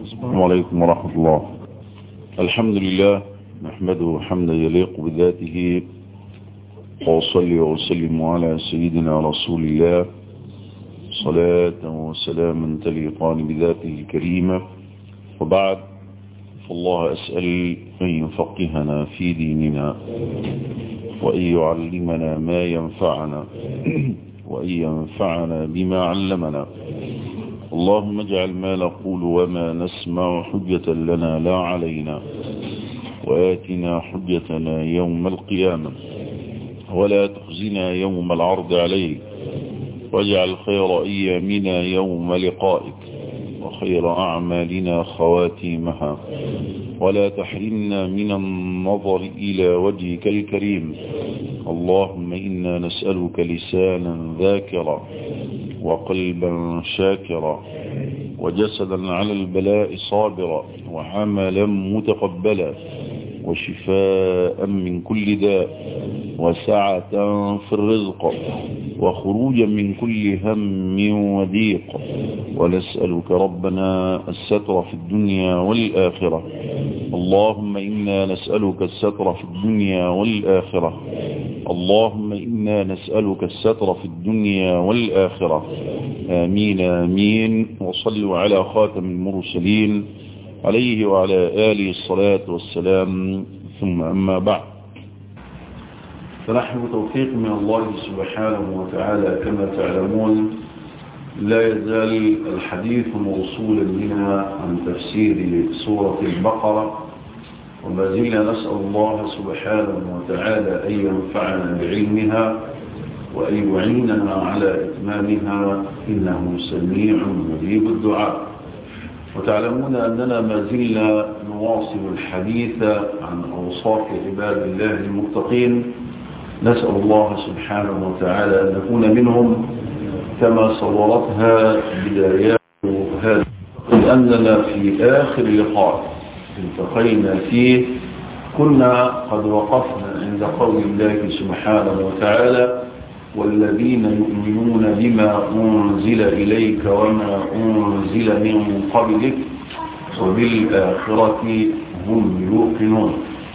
السلام عليكم ورحمة الله الحمد لله نحمده حمدا يليق بذاته وأصلي وأسلم على سيدنا رسول الله صلاة وسلاما تليقان بذاته الكريمة وبعد فالله أسأل أن يفقهنا في ديننا وأن يعلمنا ما ينفعنا وأن ينفعنا بما علمنا اللهم اجعل ما نقول وما نسمع حجة لنا لا علينا وآتنا حجتنا يوم القيامة ولا تخزنا يوم العرض عليك واجعل خير أيامنا يوم لقائك وخير أعمالنا خواتيمها ولا تحرمنا من النظر إلى وجهك الكريم اللهم إنا نسألك لسانا ذاكرا وقلبا شاكرا وجسدا على البلاء صابرا وعملا متقبلا وشفاء من كل داء وسعة في الرزق وخروجا من كل هم وضيق ونسألك ربنا الستر في الدنيا والآخرة اللهم إنا نسألك الستر في الدنيا والآخرة اللهم إنا نسألك الستر في الدنيا والآخرة آمين آمين وصلوا على خاتم المرسلين عليه وعلى آله الصلاة والسلام ثم أما بعد فنحن بتوفيق من الله سبحانه وتعالى كما تعلمون لا يزال الحديث موصولا بنا عن تفسير سورة البقرة وما زلنا نسأل الله سبحانه وتعالى أن ينفعنا بعلمها وأن يعيننا على إتمامها إنه سميع مجيب الدعاء وتعلمون أننا ما زلنا نواصل الحديث عن أوصاف عباد الله المتقين نسأل الله سبحانه وتعالى أن نكون منهم كما صورتها بدايات هذا لأننا في آخر لقاء التقينا فيه كنا قد وقفنا عند قول الله سبحانه وتعالى والذين يؤمنون بما أنزل إليك وما أنزل من قبلك وبالآخرة هم يوقنون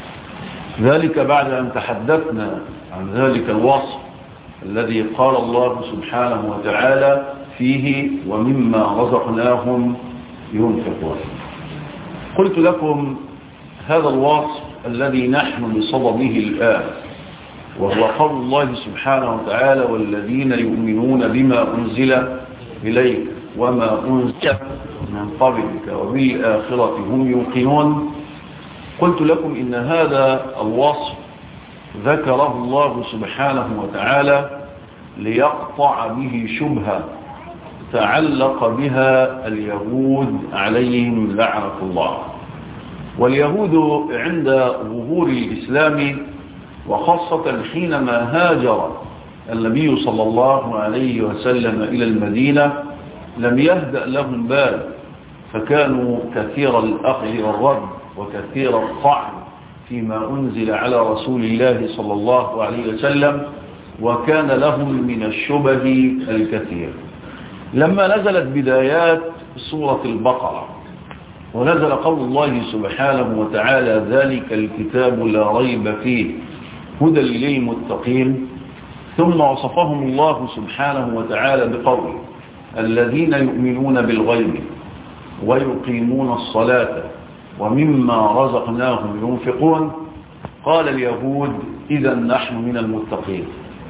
ذلك بعد أن تحدثنا عن ذلك الوصف الذي قال الله سبحانه وتعالى فيه ومما رزقناهم ينفقون قلت لكم هذا الوصف الذي نحن بصدده الآن وهو قول الله سبحانه وتعالى والذين يؤمنون بما أنزل إليك وما أنزل من قبلك وبالآخرة هم يوقنون قلت لكم إن هذا الوصف ذكره الله سبحانه وتعالى ليقطع به شبهة تعلق بها اليهود عليهم لعنة الله واليهود عند ظهور الإسلام وخاصة حينما هاجر النبي صلى الله عليه وسلم إلى المدينة لم يهدأ لهم بال فكانوا كثير الأخذ والرد وكثير الطعن فيما أنزل على رسول الله صلى الله عليه وسلم وكان لهم من الشبه الكثير لما نزلت بدايات سورة البقرة ونزل قول الله سبحانه وتعالى ذلك الكتاب لا ريب فيه هدى للمتقين ثم وصفهم الله سبحانه وتعالى بقوله الذين يؤمنون بالغيب ويقيمون الصلاة ومما رزقناهم ينفقون قال اليهود إذا نحن من المتقين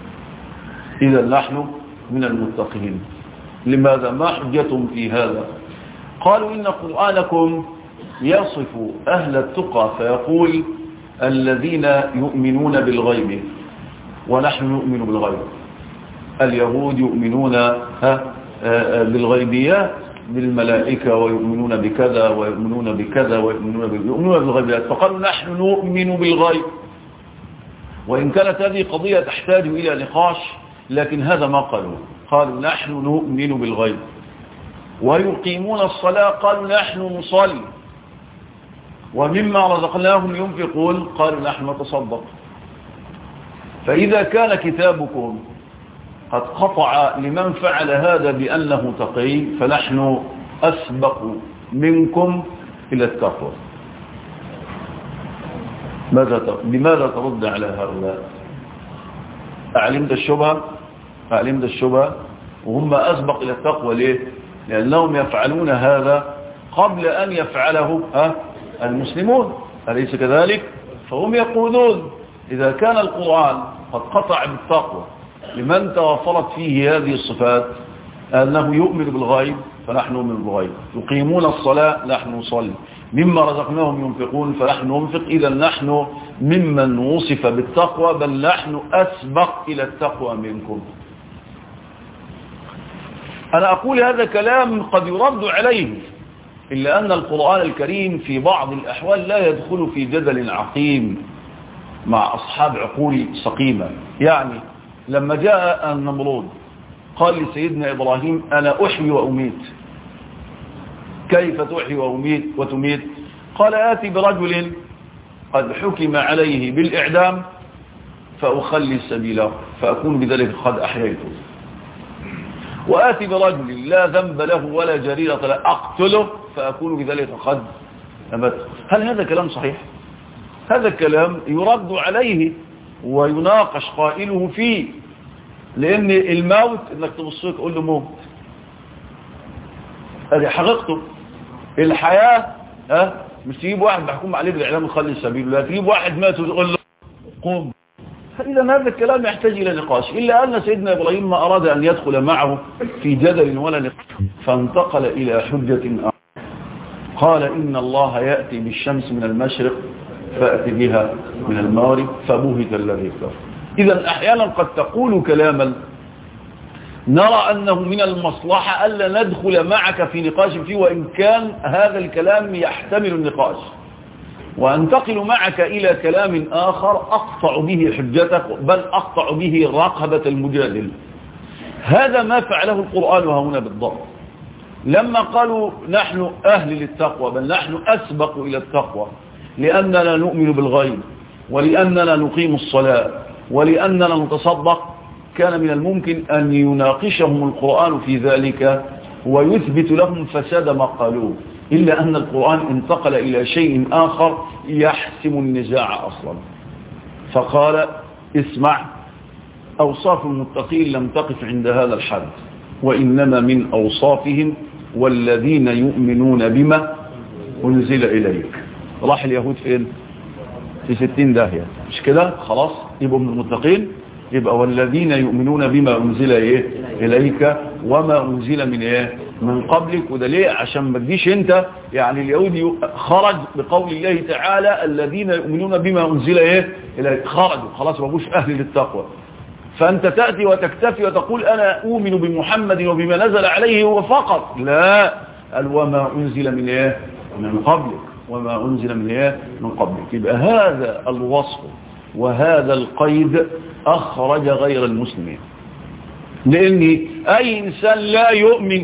إذا نحن من المتقين لماذا ما حجتهم في هذا قالوا إن قرآنكم يصف أهل التقى فيقول الذين يؤمنون بالغيب ونحن نؤمن بالغيب اليهود يؤمنون بالغيبيات بالملائكة ويؤمنون بكذا ويؤمنون بكذا ويؤمنون يؤمنون بالغيبيات فقالوا نحن نؤمن بالغيب وإن كانت هذه قضية تحتاج إلى نقاش لكن هذا ما قالوا قالوا نحن نؤمن بالغيب ويقيمون الصلاة قالوا نحن نصلي ومما رزقناهم ينفقون قالوا نحن نتصدق فإذا كان كتابكم قد قطع لمن فعل هذا بأنه تقي فنحن أسبق منكم إلى التقوى ماذا لماذا ترد على هؤلاء أعلمت الشبهة أعلمت الشبهة وهم أسبق إلى التقوى ليه لأنهم يفعلون هذا قبل أن يفعله ها المسلمون أليس كذلك فهم يقولون إذا كان القرآن قد قطع بالتقوى لمن توفرت فيه هذه الصفات أنه يؤمن بالغيب فنحن نؤمن بالغيب يقيمون الصلاة نحن نصلي مما رزقناهم ينفقون فنحن ننفق إذا نحن ممن وصف بالتقوى بل نحن أسبق إلى التقوى منكم أنا أقول هذا كلام قد يرد عليه إلا أن القرآن الكريم في بعض الأحوال لا يدخل في جدل عقيم مع أصحاب عقول سقيمة يعني لما جاء النمرود قال لسيدنا إبراهيم أنا أحيي وأميت كيف تحيي وأميت وتميت قال آتي برجل قد حكم عليه بالإعدام فأخلي سبيله فأكون بذلك قد أحييته وآتي برجل لا ذنب له ولا جريرة لا أقتله فأكون بذلك قد أمت هل هذا كلام صحيح هذا الكلام يرد عليه ويناقش قائله فيه لأن الموت انك تبصيك تقول له موت هذه حقيقته الحياة ها مش تجيب واحد محكوم عليه بالإعلام وخلي سبيله لا تجيب واحد مات وتقول له قم فإذا هذا الكلام يحتاج إلى نقاش إلا أن سيدنا إبراهيم ما أراد أن يدخل معه في جدل ولا نقاش فانتقل إلى حجة آخر قال إن الله يأتي بالشمس من المشرق فأتي بها من المغرب فبهت الذي كفر إذا أحيانا قد تقول كلاما نرى أنه من المصلحة ألا ندخل معك في نقاش فيه وإن كان هذا الكلام يحتمل النقاش وأنتقل معك إلى كلام آخر أقطع به حجتك بل أقطع به رقبة المجادل هذا ما فعله القرآن هنا بالضبط لما قالوا نحن أهل للتقوى بل نحن أسبق إلى التقوى لأننا نؤمن بالغيب ولأننا نقيم الصلاة ولأننا نتصدق كان من الممكن أن يناقشهم القرآن في ذلك ويثبت لهم فساد ما قالوه إلا أن القرآن انتقل إلى شيء آخر يحسم النزاع أصلا فقال اسمع أوصاف المتقين لم تقف عند هذا الحد وإنما من أوصافهم والذين يؤمنون بما أنزل إليك راح اليهود فين في ستين داهية مش كده خلاص يبقوا من المتقين يبقى والذين يؤمنون بما أنزل إيه إليك وما أنزل من إيه من قبلك وده ليه عشان ما تجيش انت يعني اليهود خرج بقول الله تعالى الذين يؤمنون بما أنزل إيه إليك خرجوا خلاص ما بقوش أهل للتقوى فأنت تأتي وتكتفي وتقول أنا أؤمن بمحمد وبما نزل عليه هو فقط لا قال وما أنزل من إيه من قبلك وما أنزل من إيه من قبلك يبقى هذا الوصف وهذا القيد أخرج غير المسلمين لأن أي إنسان لا يؤمن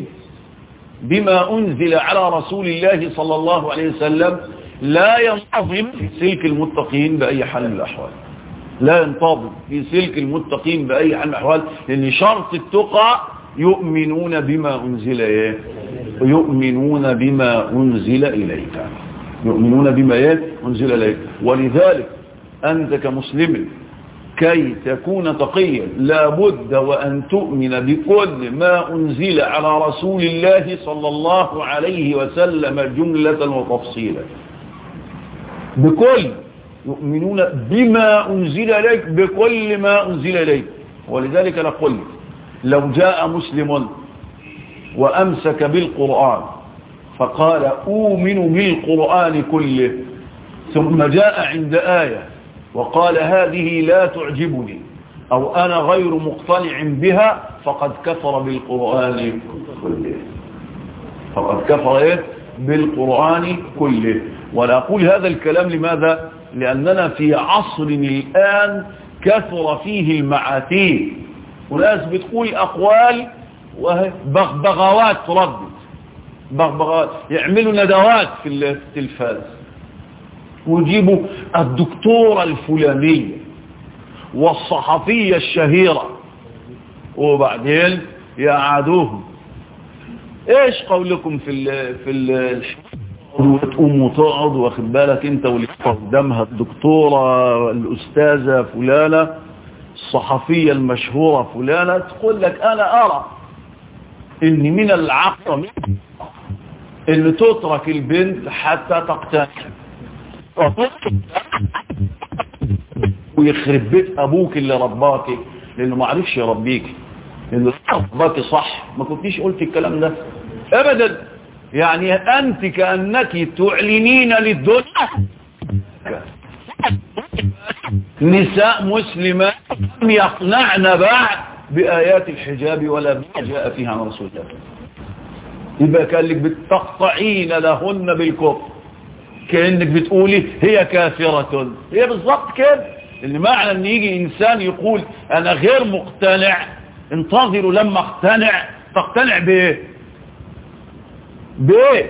بما أنزل على رسول الله صلى الله عليه وسلم لا ينتظم في سلك المتقين بأي حال من الأحوال لا ينتظم في سلك المتقين بأي حال من الأحوال لأن شرط التقى يؤمنون بما أنزل إيه يؤمنون بما أنزل إليك يؤمنون بما إيه أنزل إليك ولذلك أنت كمسلم كي تكون تقيا لابد وأن تؤمن بكل ما أنزل على رسول الله صلى الله عليه وسلم جملة وتفصيلا بكل يؤمنون بما أنزل إليك بكل ما أنزل إليك ولذلك نقول لو جاء مسلم وأمسك بالقرآن فقال أؤمن بالقرآن كله ثم جاء عند آية وقال هذه لا تعجبني أو أنا غير مقتنع بها فقد كفر بالقرآن كله فقد كفر إيه؟ بالقرآن كله ولا أقول هذا الكلام لماذا لأننا في عصر الآن كثر فيه المعاتيه وناس بتقول أقوال وبغبغوات تردد بغبغوات يعملوا ندوات في التلفاز ويجيبوا الدكتورة الفلانية والصحفية الشهيرة وبعدين يعادوهم ايش قولكم في ال في ال وتقوم وتقعد واخد بالك انت واللي قدامها الدكتورة الأستاذة فلانة الصحفية المشهورة فلانة تقول لك أنا أرى إن من العقل إن تترك البنت حتى تقتنع ويخرب بيت أبوك اللي رباك لأنه ما عرفش يربيك لأنه رباك صح ما كنتيش قلت الكلام ده أبدا يعني أنت كأنك تعلنين للدنيا نساء مسلمات لم يقنعن بعد بآيات الحجاب ولا بما جاء فيها عن رسول الله يبقى كان لك بتقطعين لهن بالكفر كأنك بتقولي هي كافرة هي بالضبط كده اللي معنى ان يجي انسان يقول انا غير مقتنع انتظروا لما اقتنع تقتنع بايه بايه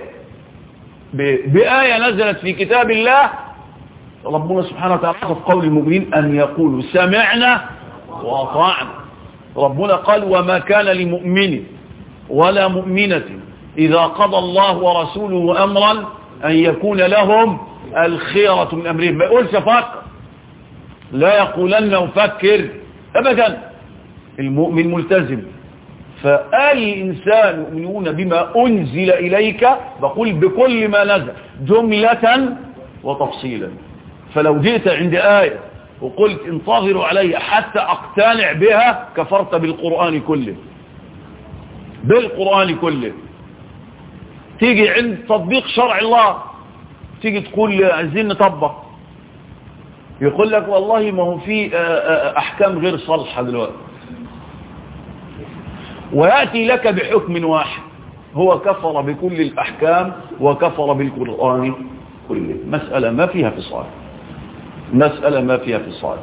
بآية نزلت في كتاب الله ربنا سبحانه وتعالى في قول المؤمنين أن يقولوا سمعنا وأطعنا ربنا قال وما كان لمؤمن ولا مؤمنة إذا قضى الله ورسوله أمرا أن يكون لهم الخيرة من أمرهم ما يقولش فكر لا يقولن وفكر أبدا المؤمن ملتزم فأي إنسان يؤمنون بما أنزل إليك بقول بكل ما نزل جملة وتفصيلا فلو جئت عند آية وقلت انتظروا علي حتى أقتنع بها كفرت بالقرآن كله بالقرآن كله تيجي عند تطبيق شرع الله تيجي تقول عايزين نطبق يقول لك والله ما هو في أحكام غير صالحة دلوقتي ويأتي لك بحكم واحد هو كفر بكل الأحكام وكفر بالقرآن كله مسألة ما فيها فصال مسألة ما فيها فصال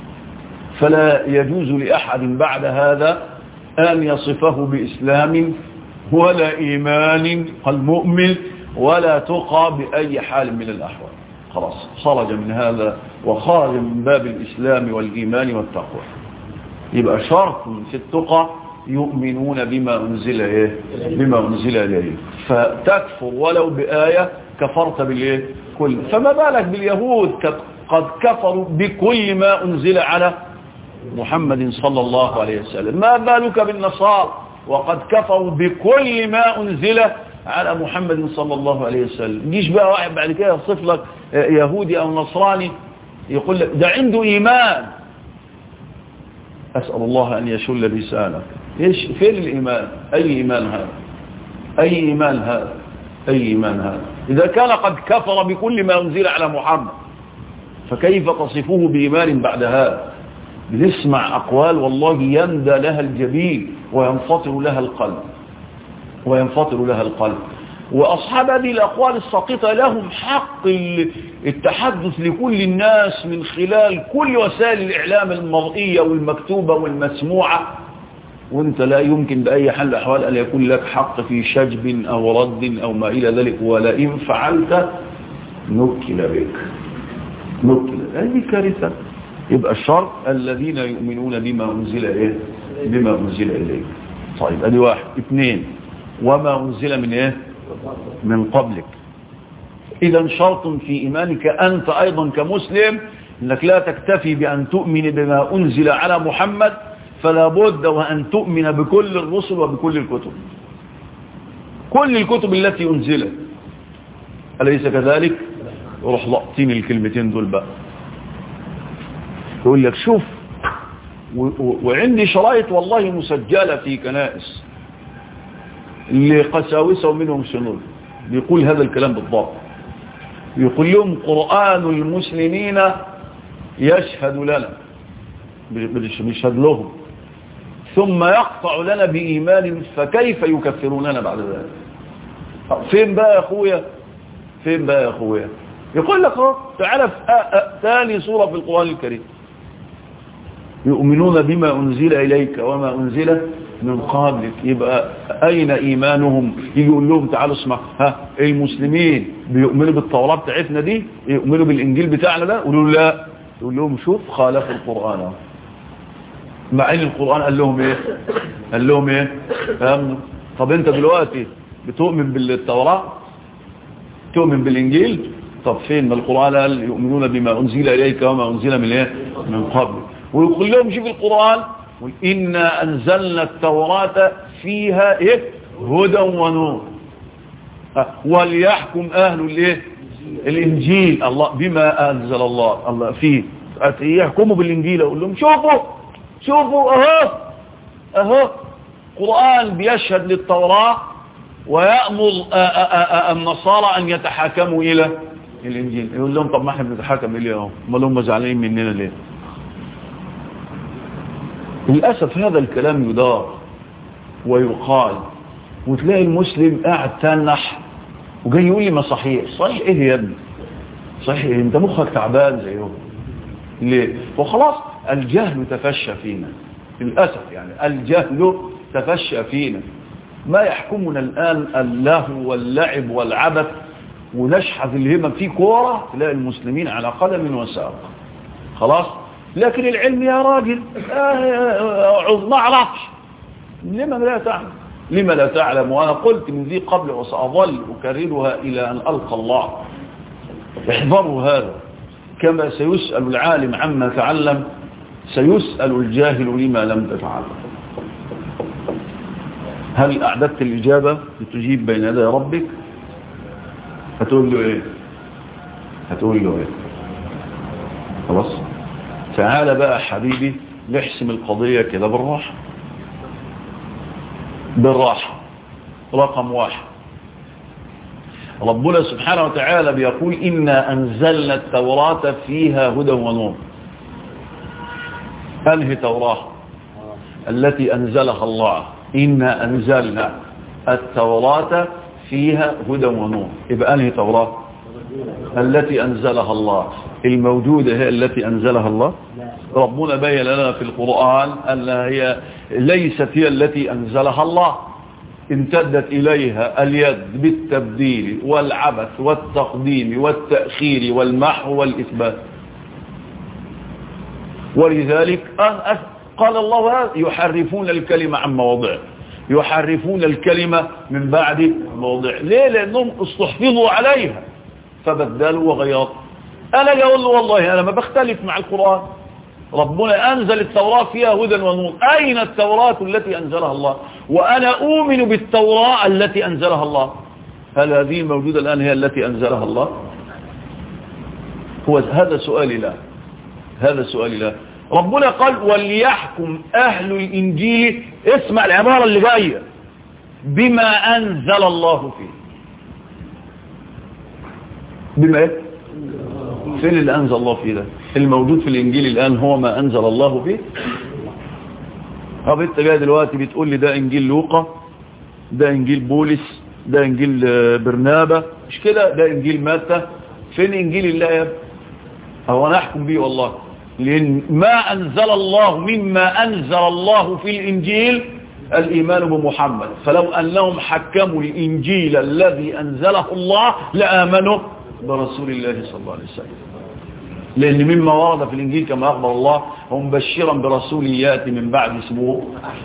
فلا يجوز لأحد بعد هذا أن يصفه بإسلام ولا إيمان المؤمن ولا تقى بأي حال من الأحوال خلاص خرج من هذا وخرج من باب الإسلام والإيمان والتقوى يبقى شرط في التقى يؤمنون بما أنزل إيه بما أنزل إليه فتكفر ولو بآية كفرت بالإيه كل فما بالك باليهود قد كفروا بكل ما أنزل على محمد صلى الله عليه وسلم ما بالك بالنصارى وقد كفروا بكل ما أنزل على محمد صلى الله عليه وسلم جيش بقى واحد بعد كده يصف لك يهودي أو نصراني يقول لك ده عنده إيمان أسأل الله أن يشل لسانك إيش فين الإيمان أي إيمان هذا أي إيمان هذا أي إيمان هذا إذا كان قد كفر بكل ما أنزل على محمد فكيف تصفه بإيمان بعد هذا بنسمع أقوال والله يندى لها الجبين وينفطر لها القلب وينفطر لها القلب وأصحاب هذه الأقوال الساقطة لهم حق التحدث لكل الناس من خلال كل وسائل الإعلام المرئية والمكتوبة والمسموعة وانت لا يمكن بأي حال الأحوال أن يكون لك حق في شجب أو رد أو ما إلى ذلك ولئن فعلت نكل بك نكل هذه كارثة يبقى الشرط الذين يؤمنون بما أنزل إيه بما أنزل إليك طيب ادي واحد اثنين وما أنزل من إيه من قبلك إذا شرط في إيمانك أنت أيضا كمسلم أنك لا تكتفي بأن تؤمن بما أنزل على محمد فلا بد وأن تؤمن بكل الرسل وبكل الكتب كل الكتب التي أنزلت أليس كذلك روح لقطين الكلمتين دول بقى يقول لك شوف وعندي شرايط والله مسجلة في كنائس لقساوسة ومنهم شنود بيقول هذا الكلام بالضبط يقول لهم قرآن المسلمين يشهد لنا بيشهد لهم ثم يقطع لنا بإيمان فكيف يكفروننا بعد ذلك فين بقى يا أخويا فين بقى يا أخويا يقول لك تعالى في ثاني سورة في القرآن الكريم يؤمنون بما أنزل إليك وما أنزل من قبلك يبقى أين إيمانهم يجي يقول لهم تعالوا اسمع ها المسلمين بيؤمنوا بالتوراة بتاعتنا دي يؤمنوا بالإنجيل بتاعنا ده يقولوا لا يقول لهم شوف خالف القرآن مع ان القرآن قال لهم ايه قال لهم ايه فهمنا طب انت دلوقتي بتؤمن بالتوراة تؤمن بالإنجيل طب فين ما القرآن قال يؤمنون بما أنزل إليك وما أنزل من إيه من قبل ويقول لهم شوف القرآن إنا أنزلنا التوراة فيها إيه هدى ونور وليحكم أهل الإيه الإنجيل الله بما أنزل الله الله فيه يحكموا بالإنجيل أقول لهم شوفوا شوفوا أهو أهو قرآن بيشهد للتوراة ويأمر النصارى أن يتحاكموا إلى الإنجيل يقول لهم طب ما احنا بنتحاكم إليه اهو ما لهم زعلانين مننا ليه للأسف هذا الكلام يدار ويقال وتلاقي المسلم قاعد تنح وجاي يقول لي ما صحيح صحيح ايه يا ابني صحيح إيه؟ انت مخك تعبان زيهم ليه وخلاص الجهل تفشى فينا للأسف يعني الجهل تفشى فينا ما يحكمنا الآن اللهو واللعب والعبث ونشحذ الهمم في كورة تلاقي المسلمين على قدم وساق خلاص لكن العلم يا راجل آه ما اعرفش لما لا تعلم لما لا تعلم وأنا قلت من ذي قبل وسأظل أكررها إلى أن ألقى الله احذروا هذا كما سيسأل العالم عما تعلم سيسأل الجاهل لما لم تتعلم هل أعددت الإجابة لتجيب بين يدي ربك هتقول له إيه هتقول له إيه خلاص تعال بقى حبيبي نحسم القضية كده بالراحة بالراحة رقم واحد ربنا سبحانه وتعالى بيقول إنا أنزلنا التوراة فيها هدى ونور أنهي توراة التي أنزلها الله إنا أنزلنا التوراة فيها هدى ونور يبقى أنهي توراة التي أنزلها الله الموجودة هي التي أنزلها الله ربنا بين لنا في القرآن أنها هي ليست هي التي أنزلها الله امتدت إليها اليد بالتبديل والعبث والتقديم والتأخير والمحو والإثبات ولذلك قال الله يحرفون الكلمة عن مواضعه يحرفون الكلمة من بعد موضع ليه لأنهم استحفظوا عليها فبدلوا وغيروا أنا أقول له والله أنا ما بختلف مع القرآن ربنا أنزل التوراة فيها هدى ونور أين التوراة التي أنزلها الله وأنا أؤمن بالتوراة التي أنزلها الله هل هذه الموجودة الآن هي التي أنزلها الله هو هذا سؤالي لا هذا سؤالي لا ربنا قال وليحكم أهل الإنجيل اسمع العبارة اللي جاية بما أنزل الله فيه بما ايه فين اللي أنزل الله فيه ده الموجود في الإنجيل الآن هو ما أنزل الله فيه طب انت جاي دلوقتي بتقول لي ده إنجيل لوقا ده إنجيل بولس ده إنجيل برنابة مش كده ده إنجيل متى فين إنجيل الله يا ابني هو أنا أحكم بيه والله لأن ما أنزل الله مما أنزل الله في الإنجيل الإيمان بمحمد فلو أنهم حكموا الإنجيل الذي أنزله الله لآمنوا برسول الله صلى الله عليه وسلم لأن مما ورد في الإنجيل كما أخبر الله هم مبشرا برسول يأتي من بعد اسمه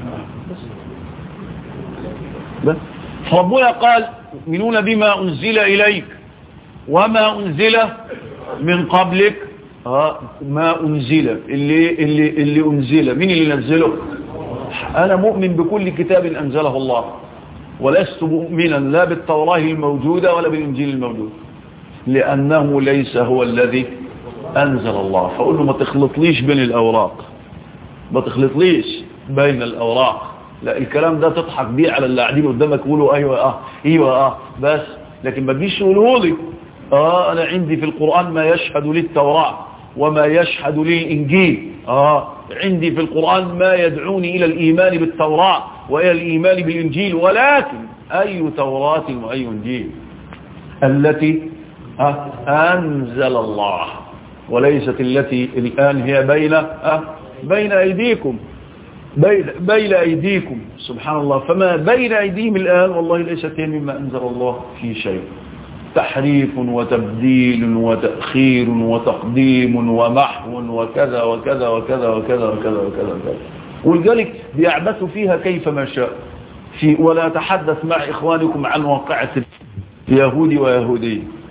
فربنا قال يؤمنون بما أنزل إليك وما أنزل من قبلك ما أنزل اللي, اللي, اللي أنزل مين اللي نزله أنا مؤمن بكل كتاب أنزله الله ولست مؤمنا لا بالتوراة الموجودة ولا بالإنجيل الموجود لأنه ليس هو الذي أنزل الله فأقول له ما تخلطليش بين الأوراق ما تخلطليش بين الأوراق لا الكلام ده تضحك بيه على اللي قاعدين قدامك يقولوا أيوة آه أيوة آه بس لكن ما تجيش تقولوا لي آه أنا عندي في القرآن ما يشهد للتوراة وما يشهد للإنجيل آه عندي في القرآن ما يدعوني إلى الإيمان بالتوراة وإلى الإيمان بالإنجيل ولكن أي توراة وأي إنجيل التي آه أنزل الله وليست التي الآن هي بين آه بين أيديكم بين, بين أيديكم سبحان الله فما بين أيديهم الآن والله ليست هي مما أنزل الله في شيء تحريف وتبديل وتأخير وتقديم ومحو وكذا وكذا وكذا وكذا وكذا وكذا وكذا ولذلك بيعبثوا فيها كيفما شاء في ولا تحدث مع إخوانكم عن واقعة يهودي ويهودي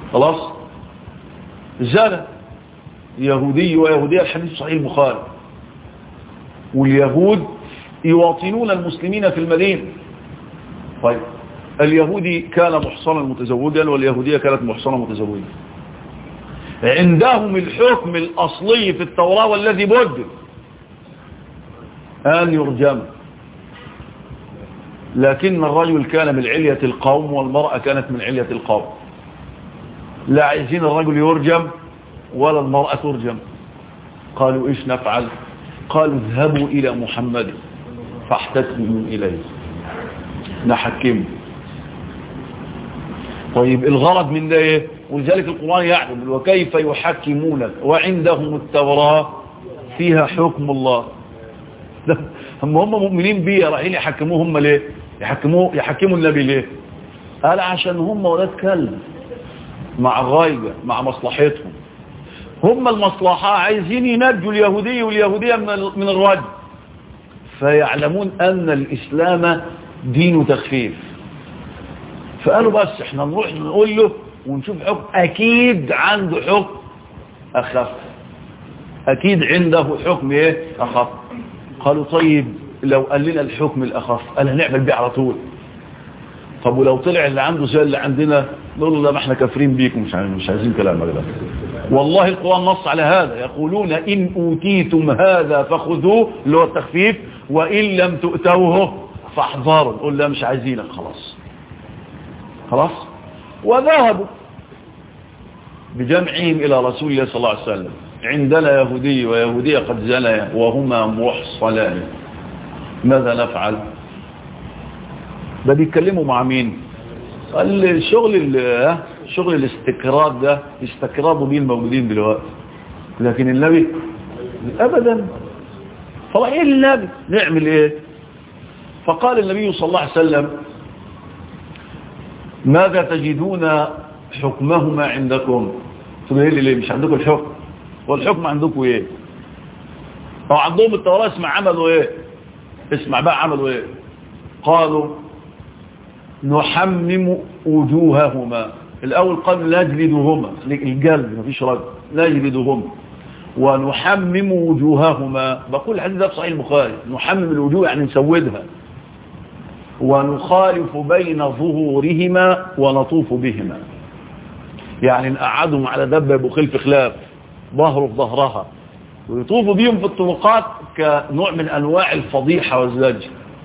خلاص زنى يهودي ويهودية الحديث صحيح البخاري واليهود يواطنون المسلمين في المدينة طيب اليهودي كان محصنا متزوجا واليهودية كانت محصنة متزوجة عندهم الحكم الأصلي في التوراة والذي بدل أن يرجم لكن الرجل كان من علية القوم والمرأة كانت من علية القوم لا عايزين الرجل يرجم ولا المرأة ترجم قالوا إيش نفعل قالوا اذهبوا إلى محمد فاحتسبوا إليه نحكمه طيب الغرض من ده ايه ولذلك القرآن يعلم وكيف يحكمونك وعندهم التوراة فيها حكم الله هم هم مؤمنين بيه رايحين يحكموه هم ليه يحكموه يحكموا النبي ليه قال عشان هم ولاد كلب مع الغايبة مع مصلحتهم هم المصلحة عايزين ينجوا اليهودية واليهودية من من الرجل فيعلمون أن الإسلام دين تخفيف فقالوا بس احنا نروح نقول له ونشوف حكم أكيد عنده حكم أخف أكيد عنده حكم ايه أخف قالوا طيب لو قال لنا الحكم الأخف قال هنعمل بيه على طول طب ولو طلع اللي عنده زي اللي عندنا نقول له لا ما احنا كافرين بيكم مش مش عايزين كلام ده والله القرآن نص على هذا يقولون إن أوتيتم هذا فخذوه اللي هو التخفيف وإن لم تؤتوه فاحذروا نقول لا مش عايزينك خلاص خلاص وذهبوا بجمعهم إلى رسول الله صلى الله عليه وسلم عندنا يهودي ويهودية قد زنيا وهما محصلان ماذا نفعل ده بيتكلموا مع مين قال الشغل شغل الاستكراد ده استكرادوا بيه الموجودين دلوقتي لكن النبي ابدا فرايح النبي نعمل ايه فقال النبي صلى الله عليه وسلم ماذا تجدون حكمهما عندكم تقول لي ليه مش عندكم الحكم والحكم عندكم ايه هو عندهم التوراة اسمع عملوا ايه اسمع بقى عملوا ايه قالوا نحمم وجوههما الاول قال نجلدهما الجلد مفيش رجل نجلدهما ونحمم وجوههما بقول الحديث ده في صحيح البخاري نحمم الوجوه يعني نسودها ونخالف بين ظهورهما ونطوف بهما يعني نقعدهم على دبة يبقوا خلف خلاف ظهره في ظهرها ويطوفوا بيهم في الطرقات كنوع من أنواع الفضيحة والزجر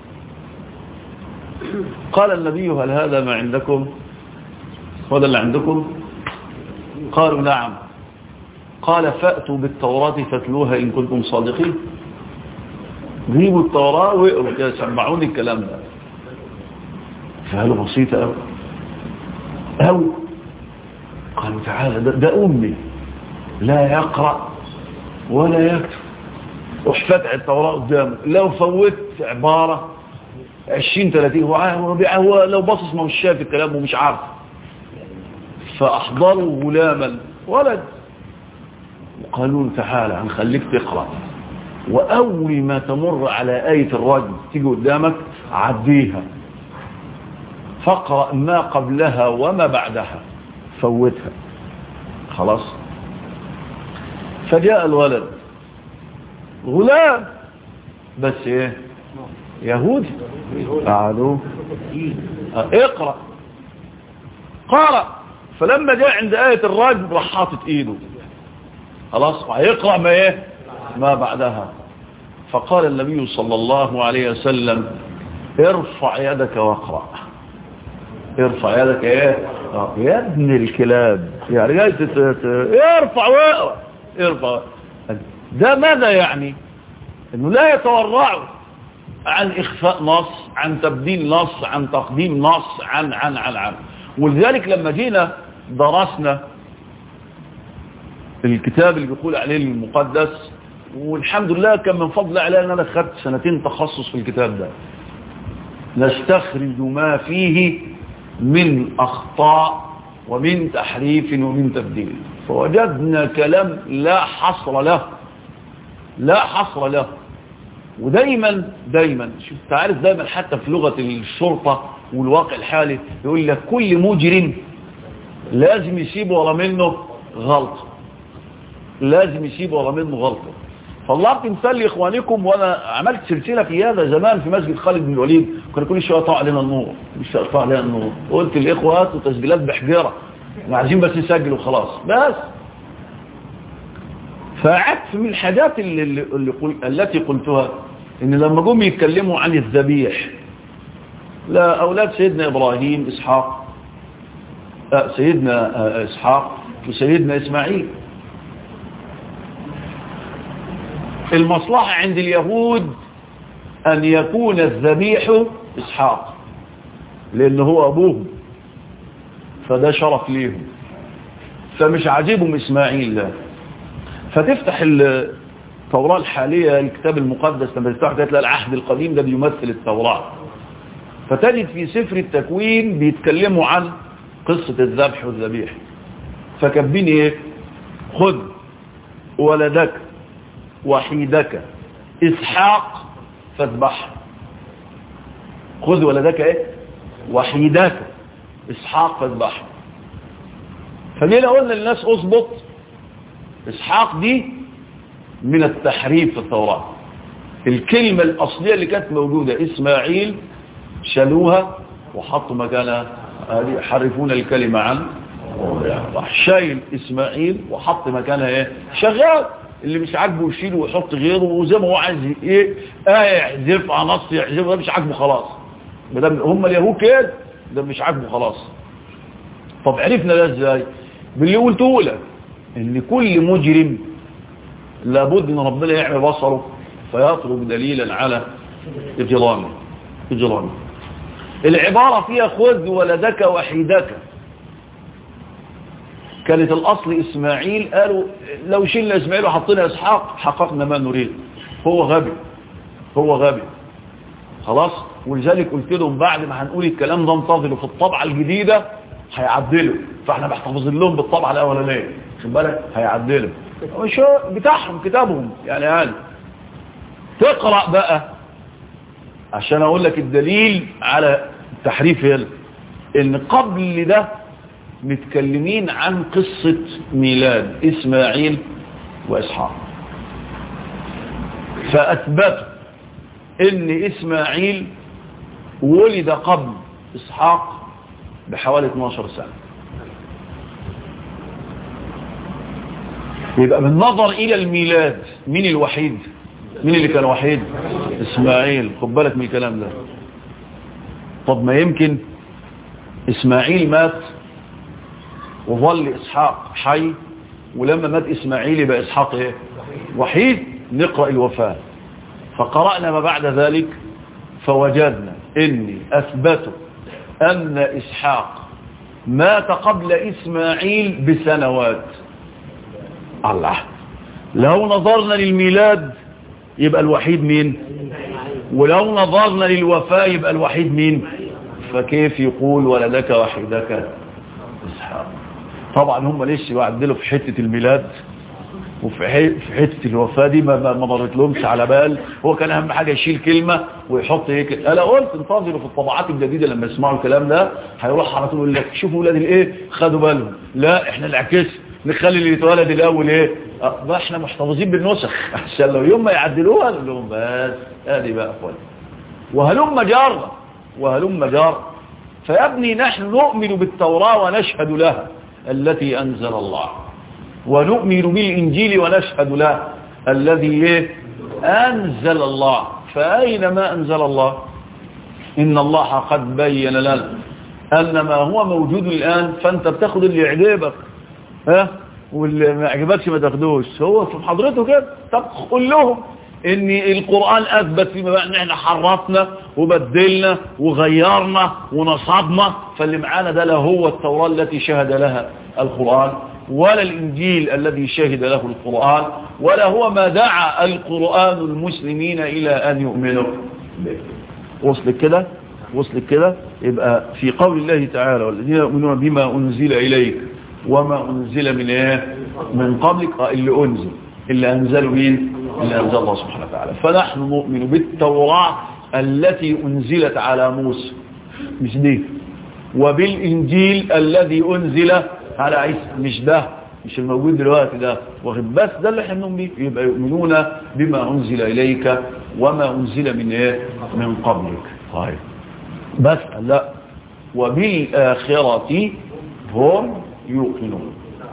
قال النبي هل هذا ما عندكم هذا اللي عندكم قالوا نعم قال فأتوا بالتوراة فاتلوها إن كنتم صادقين جيبوا التوراة واقروا كده سمعوني الكلام ده فقالوا بسيطة أوي أوي قالوا تعالى ده, ده أمي لا يقرأ ولا يكتب روح فتح التوراة قدامه لو فوت عبارة عشرين ثلاثين هو, هو لو باصص ما مش شايف الكلام ومش عارف فأحضروا غلاما ولد وقالوا له تعالى هنخليك تقرأ وأول ما تمر على آية الرجل تيجي قدامك عديها فاقرأ ما قبلها وما بعدها فوتها خلاص فجاء الولد غلام بس ايه يهودي قالوا اقرأ قرأ فلما جاء عند آية الرجل راح حاطط ايده خلاص هيقرأ ما ايه ما بعدها فقال النبي صلى الله عليه وسلم ارفع يدك واقرأ ارفع يدك ايه يا ابن الكلاب يعني جاي ارفع واقرأ ارفع ده ماذا يعني انه لا يتورعوا عن اخفاء نص عن تبديل نص عن تقديم نص عن عن عن عن ولذلك لما جينا درسنا الكتاب اللي بيقول عليه المقدس والحمد لله كان من فضل علي ان انا خدت سنتين تخصص في الكتاب ده نستخرج ما فيه من اخطاء ومن تحريف ومن تبديل فوجدنا كلام لا حصر له لا حصر له ودايما دايما شوف تعرف دايما حتى في لغة الشرطة والواقع الحالي يقول لك كل مجرم لازم يسيب ورا منه غلطة لازم يسيب ورا منه غلطة فالله تمثال لإخوانكم وأنا عملت سلسلة في هذا زمان في مسجد خالد بن الوليد كنا كل شوية طاع علينا النور مش طاع علينا النور قلت للإخوة هاتوا تسجيلات بحجرة عايزين بس نسجل وخلاص بس فعكس من الحاجات اللي اللي قل التي قلتها ان لما جم يتكلموا عن الذبيح لا اولاد سيدنا ابراهيم اسحاق آه سيدنا آه اسحاق وسيدنا اسماعيل المصلحة عند اليهود ان يكون الذبيح اسحاق لان هو ابوهم فده شرف ليهم فمش عاجبهم اسماعيل ده فتفتح التوراة الحالية الكتاب المقدس لما تفتح تلاقي العهد القديم ده بيمثل التوراة فتجد في سفر التكوين بيتكلموا عن قصة الذبح والذبيح فكبين ايه خذ ولدك وحيدك اسحاق فاذبح خذ ولدك ايه وحيدك اسحاق فاذبح فجينا قلنا للناس اظبط اسحاق دي من التحريف في التوراة الكلمة الأصلية اللي كانت موجودة إسماعيل شالوها وحطوا مكانها يحرفون الكلمة عن شايل إسماعيل وحط مكانها إيه شغال اللي مش عاجبه يشيله ويحط غيره وزي ما هو عايز ايه آية يحذفها نص يحذفها ده مش عاجبه خلاص هم اليهود كده ده مش عاجبه خلاص طب عرفنا ده ازاي باللي قلته لك ان كل مجرم لابد ان ربنا يعمل بصره فيطلب دليلا على اجرامه اجرامه العبارة فيها خذ ولدك وحيدك كانت الاصل اسماعيل قالوا لو شلنا اسماعيل وحطينا اسحاق حققنا ما نريد هو غبي هو غبي خلاص ولذلك قلت لهم بعد ما هنقول الكلام ده انتظروا في الطبعة الجديدة هيعدلوا فاحنا محتفظين لهم بالطبعة الاولانيه خد بالك هيعدلوا مش بتاعهم كتابهم يعني قال تقرأ بقى عشان اقول لك الدليل على التحريف هنا ان قبل ده متكلمين عن قصة ميلاد اسماعيل واسحاق فاثبتوا ان اسماعيل ولد قبل اسحاق بحوالي 12 سنة يبقى بالنظر الى الميلاد مين الوحيد مين اللي كان وحيد اسماعيل خد بالك من الكلام ده طب ما يمكن اسماعيل مات وظل اسحاق حي ولما مات اسماعيل يبقى اسحاق ايه وحيد نقرأ الوفاة فقرأنا ما بعد ذلك فوجدنا اني اثبتوا ان اسحاق مات قبل اسماعيل بسنوات الله لو نظرنا للميلاد يبقى الوحيد مين ولو نظرنا للوفاة يبقى الوحيد مين فكيف يقول ولدك وحيدك اسحاق طبعا هم ليش يعدلوا في حتة الميلاد وفي حتة الوفاة دي ما مرت لهمش على بال هو كان اهم حاجة يشيل كلمة ويحط هيك انا قلت انتظروا في الطبعات الجديدة لما يسمعوا الكلام ده هيروح على طول يقول لك شوفوا ولاد الايه خدوا بالهم لا احنا العكس نخلي اللي يتولد الاول ايه اه احنا محتفظين بالنسخ عشان لو يوم ما يعدلوها نقول لهم بس ادي بقى اخوان وهلم جار وهلم جار فيا ابني نحن نؤمن بالتوراة ونشهد لها التي انزل الله ونؤمن بالانجيل ونشهد له الذي ايه انزل الله فاين ما انزل الله ان الله قد بين لنا ان ما هو موجود الان فانت بتاخد اللي يعجبك ها واللي ما عجبكش ما تاخدوش هو في حضرته كده طب قول لهم ان القرآن اثبت فيما بقى ان احنا حرفنا وبدلنا وغيرنا ونصبنا فاللي معانا ده لا هو التوراة التي شهد لها القرآن ولا الانجيل الذي شهد له القرآن ولا هو ما دعا القرآن المسلمين الى ان يؤمنوا به وصل كده وصل كده يبقى في قول الله تعالى والذين يؤمنون بما انزل اليك وما أنزل من إيه من قبلك اللي أنزل اللي أنزل مين اللي أنزل الله سبحانه وتعالى فنحن نؤمن بالتوراة التي أنزلت على موسى مش دي وبالإنجيل الذي أنزل على عيسى مش ده مش الموجود دلوقتي ده واخد بس ده اللي احنا بنؤمن بيه يبقى يؤمنون بما انزل اليك وما انزل من ايه من قبلك طيب بس لا وبالاخره هم يوقنون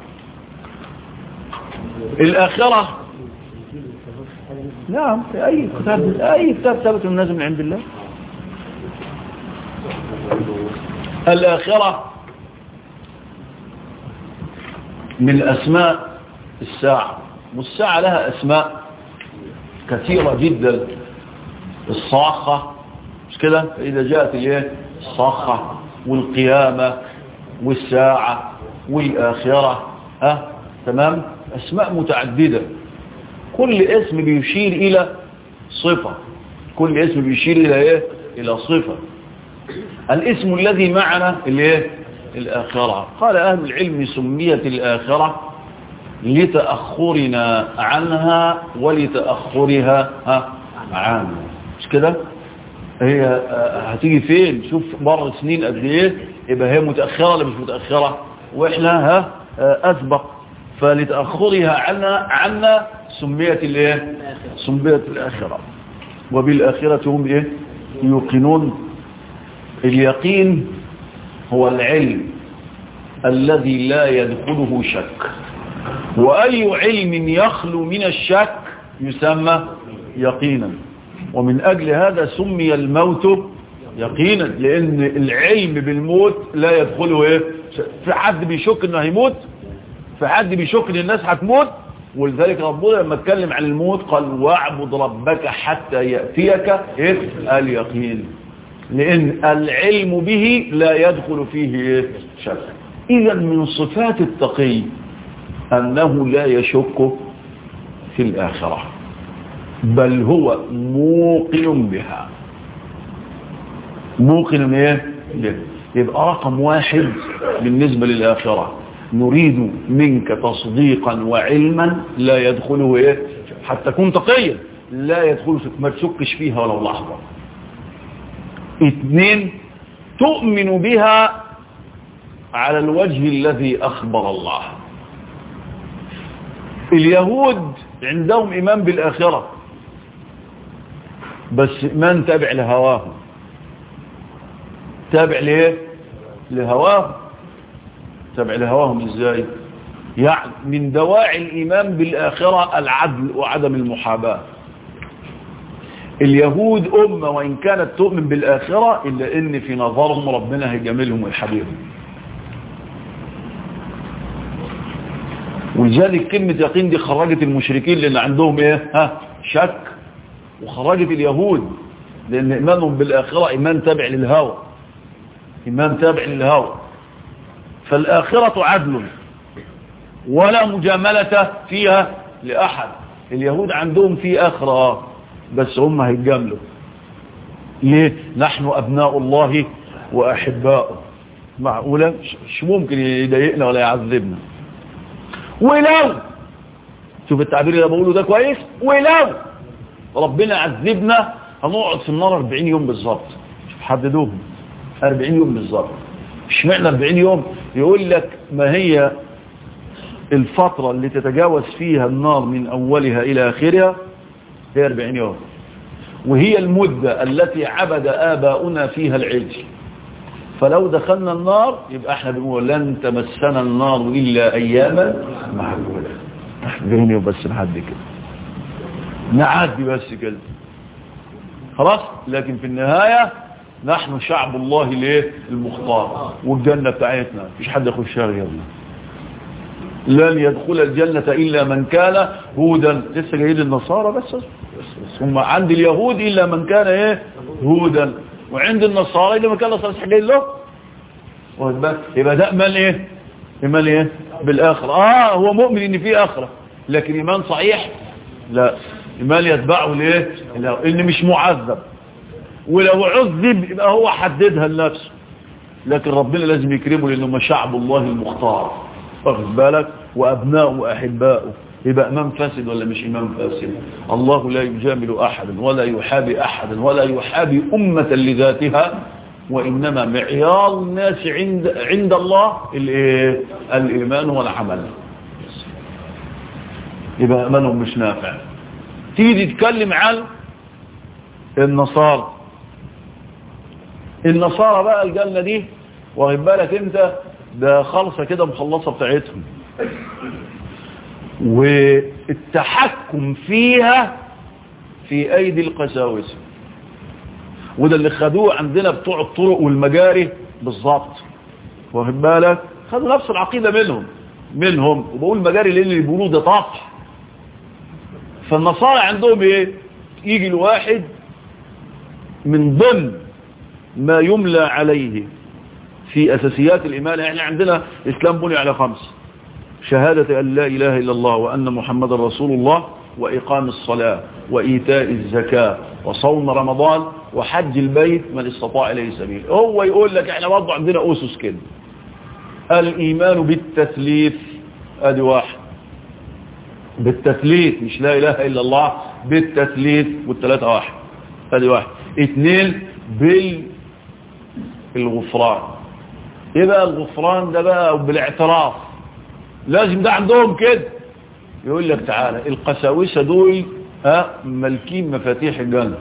الاخره نعم في اي كتاب اي كتاب ثبت النازل من عند الله الاخره من أسماء الساعة والساعة لها أسماء كثيرة جدا الصاخة مش كده فإذا جاءت الايه الصاخة والقيامة والساعة والآخرة ها تمام أسماء متعددة كل اسم بيشير إلى صفة كل اسم بيشير إلى إيه إلى صفة الاسم الذي معنا الايه الآخرة قال أهل العلم سميت الآخرة لتأخرنا عنها ولتأخرها عنها مش كده هي هتيجي فين شوف مر سنين قد ايه يبقى هي متأخرة ولا مش متأخرة واحنا ها أسبق فلتأخرها عنا عنا سميت الايه سميت الآخرة وبالآخرة هم ايه يوقنون اليقين هو العلم الذي لا يدخله شك وأي علم يخلو من الشك يسمى يقينا ومن أجل هذا سمي الموت يقينا لأن العلم بالموت لا يدخله إيه في حد بيشك أنه هيموت في حد بيشك أن الناس هتموت ولذلك ربنا لما اتكلم عن الموت قال واعبد ربك حتى يأتيك إيه اليقين لأن العلم به لا يدخل فيه شك إذا من صفات التقي أنه لا يشك في الآخرة بل هو موقن بها موقن ايه يبقى رقم واحد بالنسبة للآخرة نريد منك تصديقا وعلما لا يدخله ايه حتى تكون تقيا لا يدخل ما تشكش فيها ولو لحظة اثنين تؤمن بها على الوجه الذي أخبر الله اليهود عندهم إيمان بالآخرة بس إيمان تابع لهواهم تابع ليه لهواهم تابع لهواهم ازاي يعني من دواعي الإيمان بالآخرة العدل وعدم المحاباة اليهود أمة وإن كانت تؤمن بالآخرة إلا إن في نظرهم ربنا هيجاملهم ويحبيهم ولذلك كلمة يقين دي خرجت المشركين لأن عندهم إيه ها شك وخرجت اليهود لأن إيمانهم بالآخرة إيمان تابع للهوى إيمان تابع للهوى فالآخرة عدل ولا مجاملة فيها لأحد اليهود عندهم في آخرة بس هم هيتجاملوا ليه نحن أبناء الله وأحباؤه معقولة مش ممكن يضايقنا ولا يعذبنا ولو شوف التعبير اللي بقوله ده كويس ولو ربنا عذبنا هنقعد في النار 40 يوم بالظبط شوف حددوهم 40 يوم بالظبط اشمعنى 40 يوم يقول لك ما هي الفترة اللي تتجاوز فيها النار من أولها إلى آخرها هي 40 يوم وهي المدة التي عبد آباؤنا فيها العجل فلو دخلنا النار يبقى احنا بنقول لن تمسنا النار إلا أياما معدودة بيني وبس لحد كده نعدي بس كده خلاص لكن في النهاية نحن شعب الله ليه المختار والجنة بتاعتنا مفيش حد يخشها غيرنا لن يدخل الجنة إلا من كان هودا لسه جايين النصارى بس, بس, بس هم عند اليهود إلا من كان ايه هودا وعند النصارى إلا من كان صالح جاي له يبقى ده إيمان ايه إيمان ايه بالآخرة آه هو مؤمن إن في آخرة لكن إيمان صحيح لا إيمان يتبعه ليه إن مش معذب ولو عذب يبقى هو حددها لنفسه لكن ربنا لازم يكرمه لأنه شعب الله المختار واخد بالك وأبناءه وأحباؤه يبقى إمام فاسد ولا مش إمام فاسد الله لا يجامل أحدا ولا يحابي أحدا ولا يحابي أمة لذاتها وإنما معيار الناس عند عند الله الايه الإيمان والعمل يبقى إيمانهم مش نافع تيجي تتكلم عن النصارى النصارى بقى الجنة دي واخد بالك انت ده خالصة كده مخلصة بتاعتهم والتحكم فيها في ايدي القساوسة وده اللي خدوه عندنا بتوع الطرق والمجاري بالظبط واخد بالك خدوا نفس العقيدة منهم منهم وبقول مجاري لان اللي بيقولوه ده طفح فالنصارى عندهم ايه يجي الواحد من ضمن ما يملى عليه في أساسيات الإيمان احنا عندنا إسلام بني على خمس شهادة أن لا إله إلا الله وأن محمد رسول الله وإقام الصلاة وإيتاء الزكاة وصوم رمضان وحج البيت من استطاع إليه سبيل هو يقول لك احنا برضه عندنا أسس كده الإيمان بالتثليث أدي واحد بالتثليث مش لا إله إلا الله بالتثليث والثلاثة واحد أدي واحد اثنين بالغفران ايه بقى الغفران ده بقى بالاعتراف لازم ده عندهم كده يقول لك تعالى القساوسة دول ها مالكين مفاتيح الجنة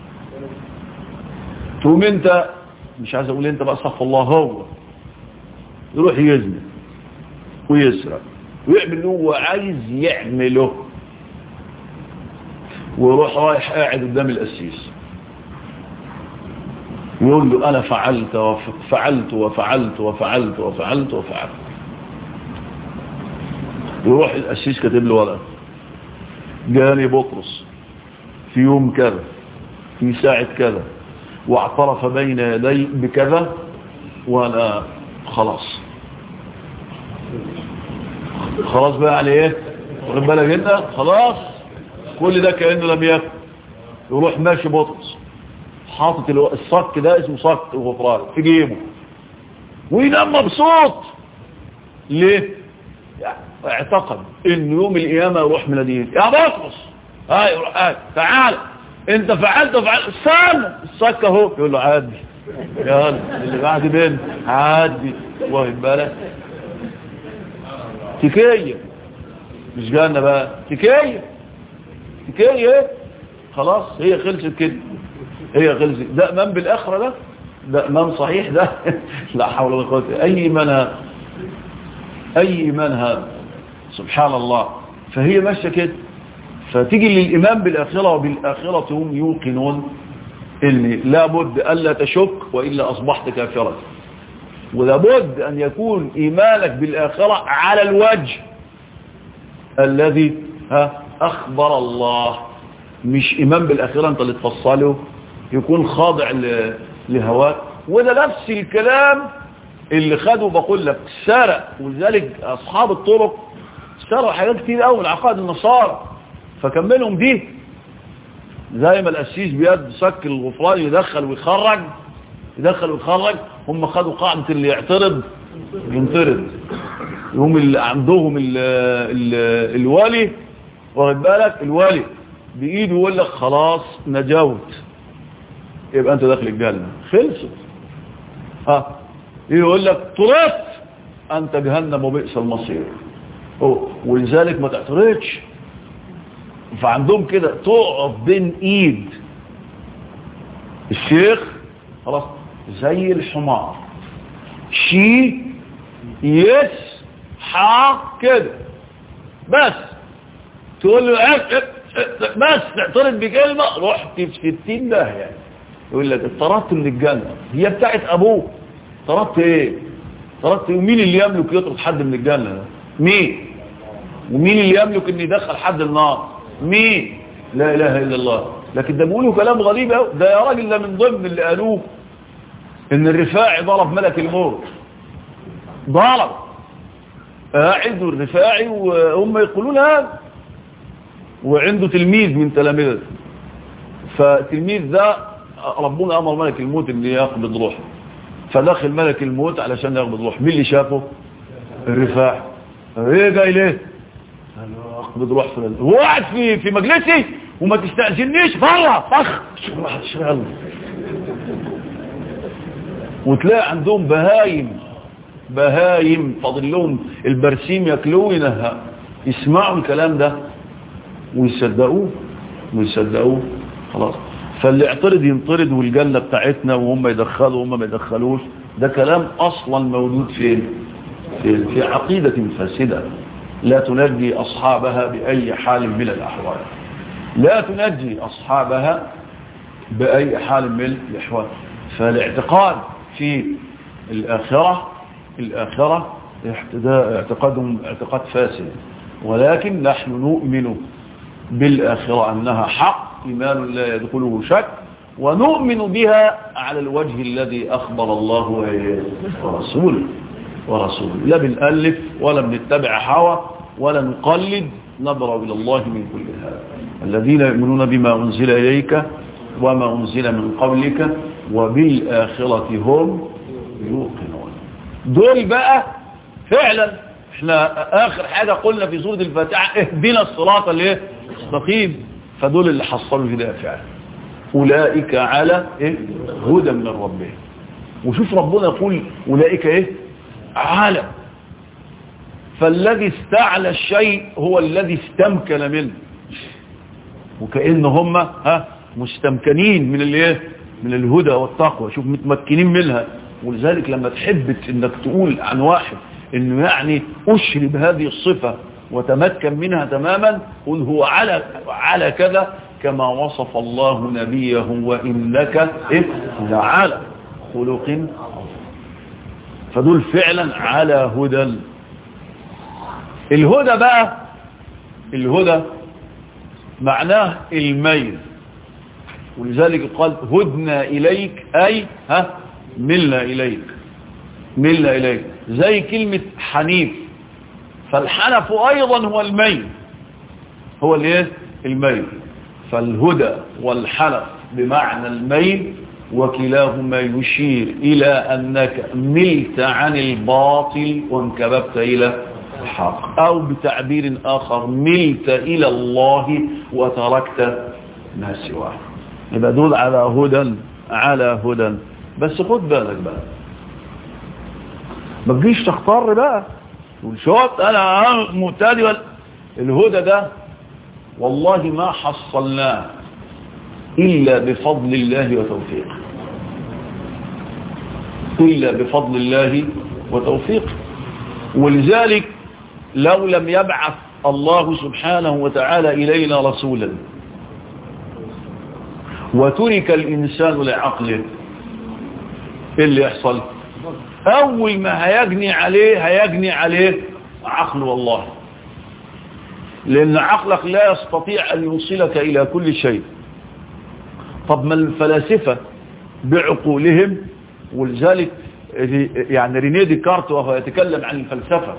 تقوم انت مش عايز اقول انت بقى صف الله هو يروح يزني ويسرق ويعمل اللي هو عايز يعمله ويروح رايح قاعد قدام القسيس يقول له أنا فعلت وفعلت وفعلت وفعلت وفعلت وفعلت يروح القسيس كاتب له ورقه جاني بطرس في يوم كذا في ساعة كذا واعترف بين يدي بكذا وانا خلاص خلاص بقى على ايه واخد بالك انت خلاص كل ده كانه لم يكن يروح ماشي بطرس حاطط الصك ده اسمه صك الغفران في جيبه وينام مبسوط ليه يعني اعتقد ان يوم القيامة يروح من الدين يا بطرس هاي يروح هاي تعال انت فعلت وفعلت استنى الصك اهو يقول له عادي يا اللي بعد بين عادي واخد بالك تكية مش جانا بقى تكية تكية خلاص هي خلصت كده هي خلصت ده امان بالاخره ده ده امان صحيح ده لا حول ولا قوه اي ايمان هذا اي ايمان هذا سبحان الله فهي ماشيه كده فتيجي للايمان بالاخره وبالاخره هم يوقنون ان لابد الا تشك والا اصبحت كافرا ولابد ان يكون ايمانك بالاخره على الوجه الذي ها اخبر الله مش ايمان بالاخره انت اللي تفصله يكون خاضع لهواك وده نفس الكلام اللي خده بقول لك سرق ولذلك اصحاب الطرق سرقوا حاجات كتير قوي من عقائد النصارى فكملهم دي زي ما القسيس بيد سك الغفران يدخل ويخرج يدخل ويخرج هم خدوا قاعدة اللي يعترض ينطرد هم اللي عندهم ال ال الوالي واخد بالك الوالي بإيده يقول لك خلاص نجوت يبقى انت داخل الجنة خلصت ها يقول لك طرفت انت جهنم وبئس المصير ولذلك ما تعترضش فعندهم كده تقف بين ايد الشيخ خلاص زي الحمار شي يس حا كده بس تقول له بس تعترض بكلمة رحت في 60 ده يعني يقول لك اطردت من الجنة هي بتاعت ابوه طردت ايه طردت مين اللي يملك يطرد حد من الجنة ده مين ومين اللي يملك ان يدخل حد النار مين لا اله الا الله لكن ده بيقولوا كلام غريب قوي ده يا راجل ده من ضمن اللي قالوه ان الرفاعي ضرب ملك الموت ضرب قاعد الرفاعي وهم يقولون هذا وعنده تلميذ من تلاميذه فتلميذ ده ربنا امر ملك الموت ان يقبض روحه فدخل ملك الموت علشان يقبض روحه مين اللي شافه الرفاعي ايه جاي ليه اقبض روح فلان هو قاعد في في مجلسي وما تستأذنيش بره فخ وتلاقي عندهم بهايم بهايم فاضل لهم البرسيم ياكلوه ينهى يسمعوا الكلام ده ويصدقوه ويصدقوه خلاص فاللي يعترض ينطرد والجنة بتاعتنا وهم يدخلوا وهم ما يدخلوش ده كلام اصلا موجود فين في, في عقيدة فاسدة لا تنجي اصحابها باي حال من الاحوال لا تنجي اصحابها باي حال من الاحوال فالاعتقاد في الاخرة الاخرة اعتقادهم اعتقاد فاسد ولكن نحن نؤمن بالآخرة أنها حق إيمان لا يدخله شك ونؤمن بها على الوجه الذي أخبر الله ورسوله ورسوله لا بنألف ولا بنتبع هوى ولا نقلد نبرأ إلى الله من كل هذا الذين يؤمنون بما أنزل إليك وما أنزل من قبلك وبالآخرة هم يوقنون دول بقى فعلا احنا آخر حاجة قلنا في سورة الفاتحة اهدنا الصراط اللي مستقيم فدول اللي حصلوا الهداية فعلا أولئك على إيه؟ هدى من ربهم وشوف ربنا يقول أولئك إيه على فالذي استعلى الشيء هو الذي استمكن منه وكأن هم ها مستمكنين من الايه من الهدى والتقوى شوف متمكنين منها ولذلك لما تحب انك تقول عن واحد انه يعني اشرب هذه الصفة وتمكن منها تماما قل هو على على كذا كما وصف الله نبيه وإنك إيه لعلى خلق فدول فعلا على هدى الهدى بقى الهدى معناه الميل ولذلك قال هدنا إليك أي ها ملنا إليك ملنا إليك زي كلمة حنيف فالحنف أيضا هو الميل هو الايه الميل فالهدى والحنف بمعنى الميل وكلاهما يشير إلى أنك ملت عن الباطل وانكببت إلى الحق أو بتعبير آخر ملت إلى الله وتركت ما سواه يبقى دول على هدى على هدى بس خد بالك بقى ما تجيش تختار بقى تقول شوت انا مبتدي ولا الهدى ده والله ما حصلناه إلا بفضل الله وتوفيقه إلا بفضل الله وتوفيقه ولذلك لو لم يبعث الله سبحانه وتعالى إلينا رسولا وترك الإنسان لعقله إيه اللي يحصل أول ما هيجني عليه هيجني عليه عقل والله لأن عقلك لا يستطيع أن يوصلك إلى كل شيء طب ما الفلاسفة بعقولهم ولذلك يعني رينيه ديكارت وهو يتكلم عن الفلسفة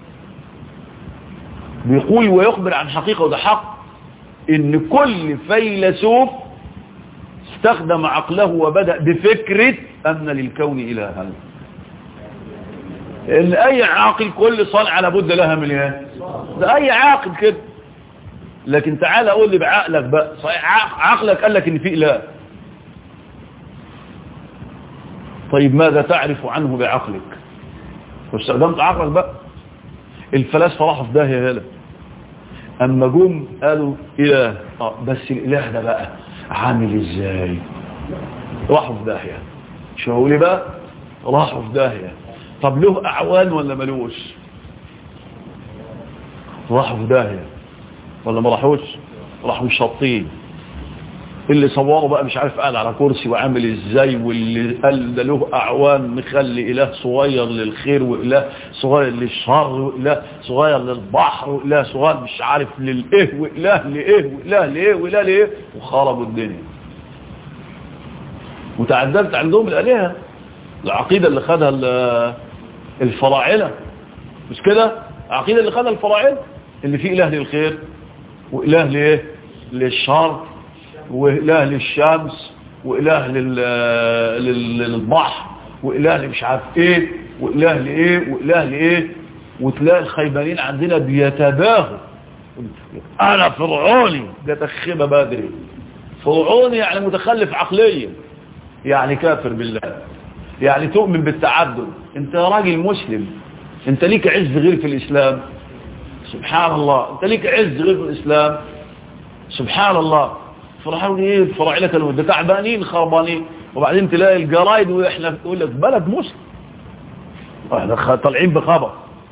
بيقول ويخبر عن حقيقة وده حق ان كل فيلسوف استخدم عقله وبدأ بفكرة أن للكون إلها ان اي عاقل كل صنعة لابد لها من ايه ده اي عاقل كده لكن تعال قول لي بعقلك بقى صحيح عقلك قال لك ان في اله طيب ماذا تعرف عنه بعقلك واستخدمت عقلك بقى الفلاسفه راحوا في داهيه هنا اما جم قالوا اله اه بس الاله ده بقى عامل ازاي راحوا في داهيه شو هقول لي بقى راحوا في داهيه طب له اعوان ولا ملوش راحوا في داهيه ولا ما راحوش راحوا شاطين اللي صوروا بقى مش عارف قاعد على كرسي وعامل ازاي واللي قال ده له اعوان مخلي اله صغير للخير واله صغير للشر واله صغير للبحر واله صغير مش عارف للايه واله لايه واله لايه واله لايه وخربوا الدنيا وتعدلت عندهم الالهه العقيده اللي خدها الفراعنه مش كده العقيده اللي خدها الفراعنه اللي فيه اله للخير واله لايه للشر وإله للشمس وإله لل... للبحر وإله مش عارف إيه وإله لإيه وإله لإيه وتلاقي الخيبانين عندنا بيتباهوا أنا فرعوني ده تخيبة بدري فرعوني يعني متخلف عقليا يعني كافر بالله يعني تؤمن بالتعدد انت راجل مسلم انت ليك عز غير في الاسلام سبحان الله انت ليك عز غير في الاسلام سبحان الله فرحوا ايه الفراعنه كانوا ده تعبانين خربانين وبعدين تلاقي الجرايد واحنا يقول لك بلد مسلم احنا طالعين بخبر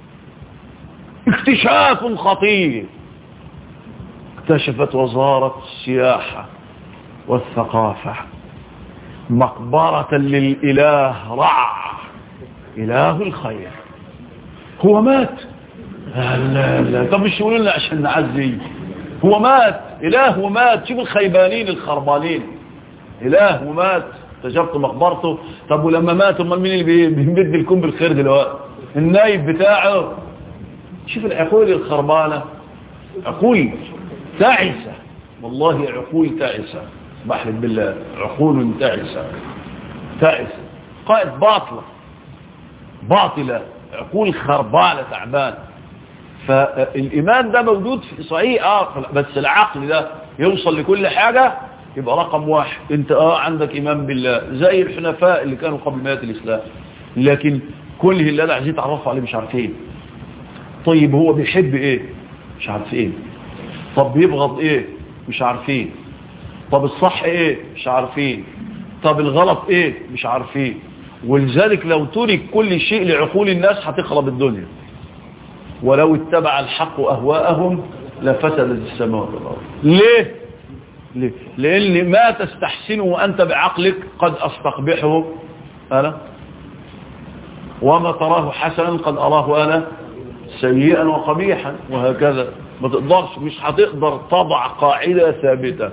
اكتشاف خطير اكتشفت وزارة السياحة والثقافة مقبرة للإله رع إله الخير هو مات لا لا طب مش يقولوا لنا عشان نعزي هو مات إله ومات شوف الخيبانين الخربانين إله ومات اكتشفت مقبرته طب ولما مات امال مين اللي بيمد لكم بالخير دلوقتي النايب بتاعه شوف العقول الخربانة عقول تعسة والله عقول تعسة بحلف بالله عقول تعسة تعسة قائد باطلة باطلة عقول خربانة تعبان فالإيمان ده موجود في صحيح آه بس العقل ده يوصل لكل حاجة يبقى رقم واحد انت اه عندك ايمان بالله زي الحنفاء اللي كانوا قبل مئات الاسلام لكن كل اللي انا عايزين تعرفوا عليه مش عارفين طيب هو بيحب ايه مش عارفين طب بيبغض ايه مش عارفين طب الصح ايه مش عارفين طب الغلط ايه مش عارفين ولذلك لو ترك كل شيء لعقول الناس هتخرب الدنيا ولو اتبع الحق اهواءهم لفسدت السماوات والارض ليه ليه؟ لأن ما تستحسنه وأنت بعقلك قد أستقبحه أنا وما تراه حسنا قد أراه أنا سيئا وقبيحا وهكذا ما تقدرش مش هتقدر تضع قاعدة ثابتة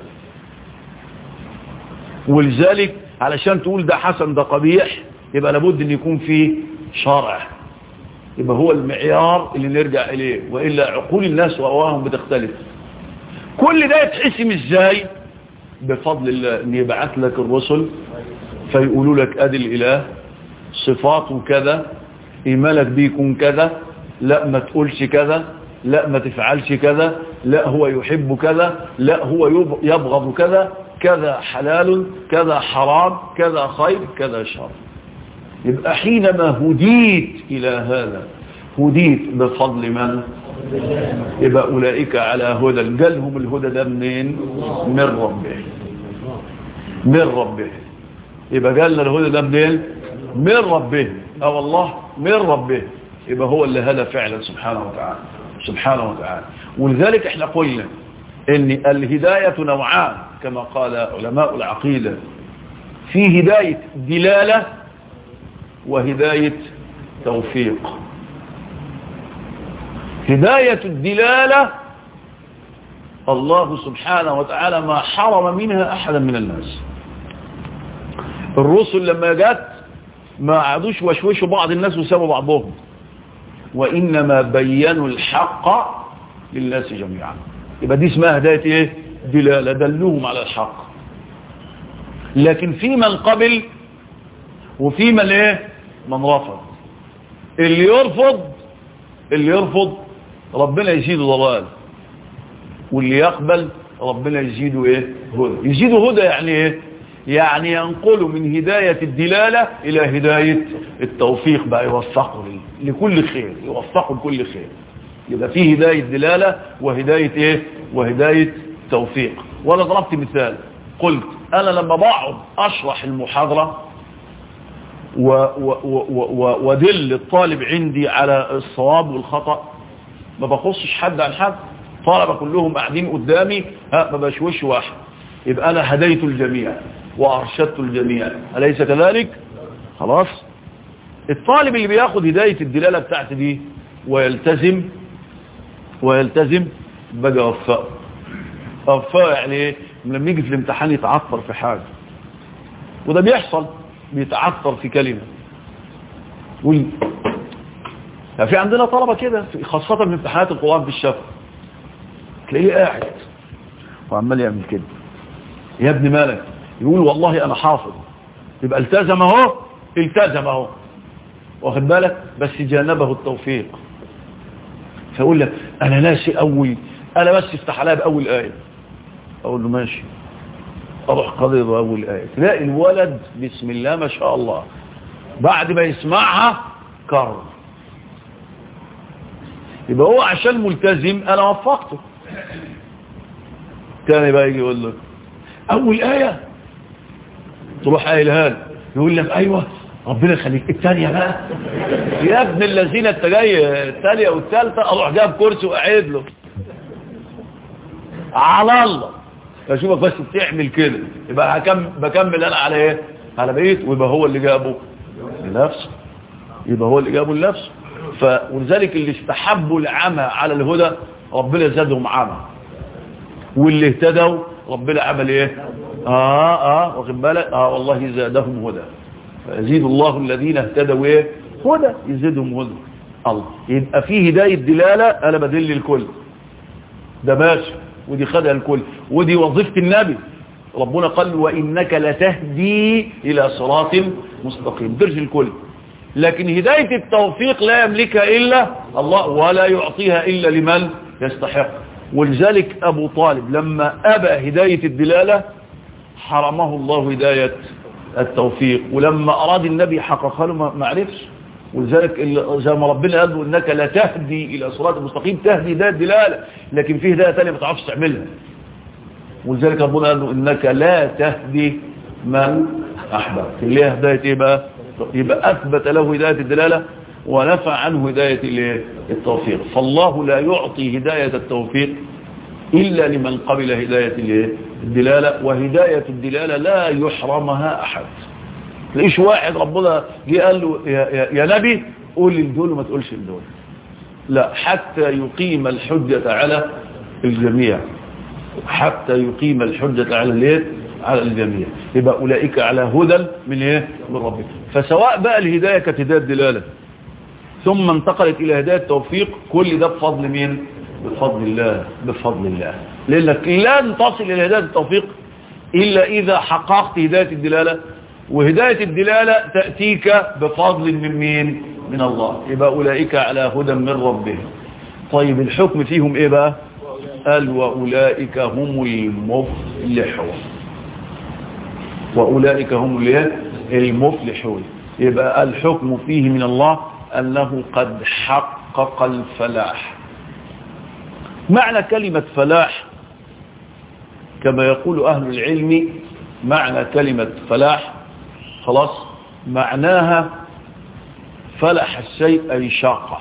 ولذلك علشان تقول ده حسن ده قبيح يبقى لابد ان يكون فيه شرع يبقى هو المعيار اللي نرجع اليه وإلا عقول الناس وأواهم بتختلف كل ده يتحسم ازاي بفضل الله ان يبعث لك الرسل فيقولوا لك ادي الاله صفاته كذا ايمانك بيكون كذا لا ما تقولش كذا لا ما تفعلش كذا لا هو يحب كذا لا هو يبغض كذا كذا حلال كذا حرام كذا خير كذا شر يبقى حينما هديت الى هذا هديت بفضل من يبقى أولئك على هدى قالهم الهدى ده منين من ربه من ربه يبقى قالنا الهدى ده منين من ربه اه والله من ربه يبقى هو اللي هدى فعلا سبحانه وتعالى سبحانه وتعالى ولذلك احنا قلنا ان الهداية نوعان كما قال علماء العقيدة في هداية دلالة وهداية توفيق هداية الدلالة الله سبحانه وتعالى ما حرم منها أحدا من الناس الرسل لما جت ما عادوش وشوشوا بعض الناس وسابوا بعضهم وإنما بينوا الحق للناس جميعا يبقى دي اسمها هداية ايه دلالة دلوهم على الحق لكن في من قبل وفي من ايه من رفض اللي يرفض اللي يرفض ربنا يزيده ضلال واللي يقبل ربنا يزيده ايه هدى يزيده هدى يعني ايه يعني ينقله من هداية الدلالة الى هداية التوفيق بقى يوفقه لكل خير يوفقه لكل خير يبقى فيه هداية دلالة وهداية ايه وهداية توفيق وانا ضربت مثال قلت انا لما بقعد اشرح المحاضرة ودل الطالب عندي على الصواب والخطأ ما بخصش حد عن حد طلبة كلهم قاعدين قدامي ها ما بشوش واحد يبقى انا هديت الجميع وارشدت الجميع أليس كذلك خلاص الطالب اللي بياخد هداية الدلالة بتاعتي دي ويلتزم ويلتزم بقى وفاء وفاء يعني ايه لما يجي في الامتحان يتعثر في حاجة وده بيحصل بيتعثر في كلمة وي يعني في عندنا طلبة كده خاصة في امتحانات القرآن في الشفا تلاقيه قاعد وعمال يعمل كده يا ابن مالك يقول والله انا حافظ يبقى التزم اهو التزم اهو واخد بالك بس جانبه التوفيق فيقول لك انا ناسي اول انا بس افتح عليها باول ايه اقول له ماشي اروح قضي باول ايه تلاقي الولد بسم الله ما شاء الله بعد ما يسمعها كرر يبقى هو عشان ملتزم انا وفقته تاني بقى يجي يقول لك اول ايه تروح قايلها له يقول لك ايوه ربنا يخليك الثانيه بقى يا ابن الذين انت جاي الثانيه والثالثه اروح جايب كرسي وقاعد له على الله فاشوفك بس بتعمل كده يبقى هكمل بكمل انا على ايه على بيت ويبقى هو اللي جابه لنفسه يبقى هو اللي جابه لنفسه فولذلك اللي استحبوا العمى على الهدى ربنا زادهم عمى واللي اهتدوا ربنا عمل ايه اه اه واخد بالك اه والله زادهم هدى فيزيد الله الذين اهتدوا ايه هدى يزيدهم هدى الله يبقى فيه هدايه دلاله انا بدل الكل ده ماشي ودي خدها الكل ودي وظيفه النبي ربنا قال وانك لتهدي الى صراط مستقيم درج الكل لكن هدايه التوفيق لا يملكها الا الله ولا يعطيها الا لمن يستحق ولذلك ابو طالب لما ابى هدايه الدلاله حرمه الله هدايه التوفيق ولما أراد النبي حققها له ما عرفش ولذلك زي ما ربنا قال له إنك لا تهدي إلى صراط المستقيم تهدي ده الدلالة لكن فيه هداية تانية ما تعرفش تعملها ولذلك ربنا قال له إنك لا تهدي من أحببت اللي هي هداية إيه بقى يبقى أثبت له هداية الدلالة ونفع عنه هداية التوفيق فالله لا يعطي هداية التوفيق إلا لمن قبل هداية الدلالة وهداية الدلالة لا يحرمها أحد ليش واحد ربنا جه قال له يا, يا, يا نبي قول للدول وما تقولش للدول لا حتى يقيم الحجة على الجميع حتى يقيم الحجة على الايه على الجميع يبقى أولئك على هدى من ايه من ربك فسواء بقى الهداية كانت هداية دلالة ثم انتقلت إلى هداية توفيق كل ده بفضل مين بفضل الله بفضل الله لأنك لن تصل إلى هداية التوفيق إلا إذا حققت هداية الدلالة وهداية الدلالة تأتيك بفضل من مين من الله يبقى أولئك على هدى من ربهم طيب الحكم فيهم إيه بقى قال وأولئك هم المفلحون وأولئك هم المفلحون يبقى الحكم فيه من الله أنه قد حقق الفلاح معنى كلمة فلاح كما يقول أهل العلم معنى كلمة فلاح خلاص معناها فلح الشيء أي شاقة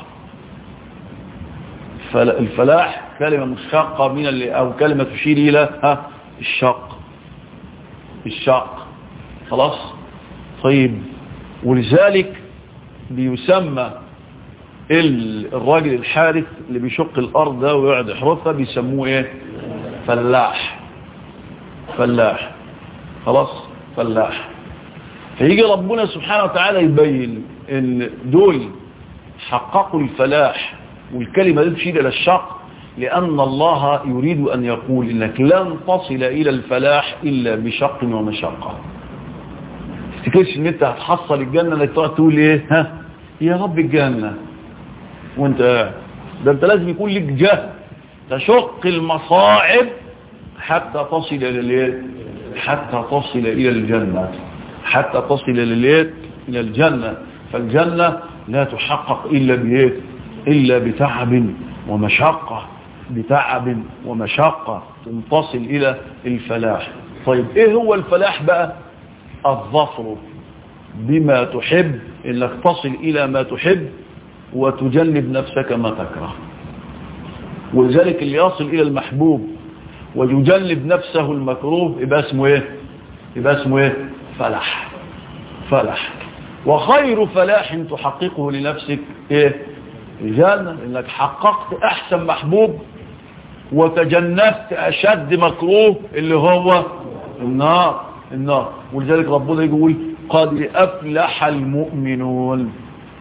الفلاح كلمة مشتقة من اللي أو كلمة تشير إلى ها الشاق الشاق خلاص طيب ولذلك بيسمى الراجل الحارث اللي بيشق الأرض ده ويقعد يحرثها بيسموه ايه فلاح فلاح خلاص فلاح فيجي ربنا سبحانه وتعالى يبين ان دول حققوا الفلاح والكلمة دي تشير إلى الشق لأن الله يريد أن يقول إنك لن تصل إلى الفلاح إلا بشق ومشقة تفتكرش ان انت هتحصل الجنة انك تقعد تقول ايه ها يا رب الجنة وانت قاعد ده انت لازم يكون لك جهد تشق المصاعب حتى تصل الى الايه حتى تصل الى الجنة حتى تصل الى الايه الى الجنة فالجنة لا تحقق الا بايه الا بتعب ومشقة بتعب ومشقة تصل الى الفلاح طيب ايه هو الفلاح بقى الظفر بما تحب انك تصل الى ما تحب وتجنب نفسك ما تكره ولذلك اللي يصل الى المحبوب ويجنب نفسه المكروه يبقى اسمه ايه يبقى اسمه ايه فلح فلح وخير فلاح تحققه لنفسك ايه الجنة انك حققت احسن محبوب وتجنبت اشد مكروه اللي هو النار النار ولذلك ربنا يقول قد افلح المؤمنون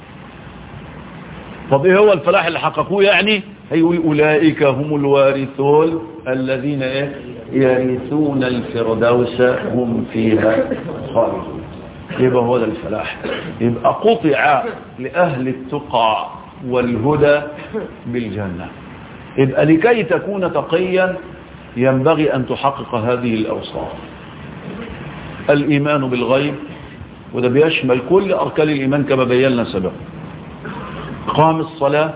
طب ايه هو الفلاح اللي حققوه يعني هيقول اولئك هم الوارثون الذين ايه يرثون الفردوس هم فيها خالدون يبقى هو ده الفلاح يبقى قطع لأهل التقى والهدى بالجنة يبقى لكي تكون تقيا ينبغي أن تحقق هذه الأوصاف الإيمان بالغيب وده بيشمل كل أركان الإيمان كما بينا سبق قام الصلاة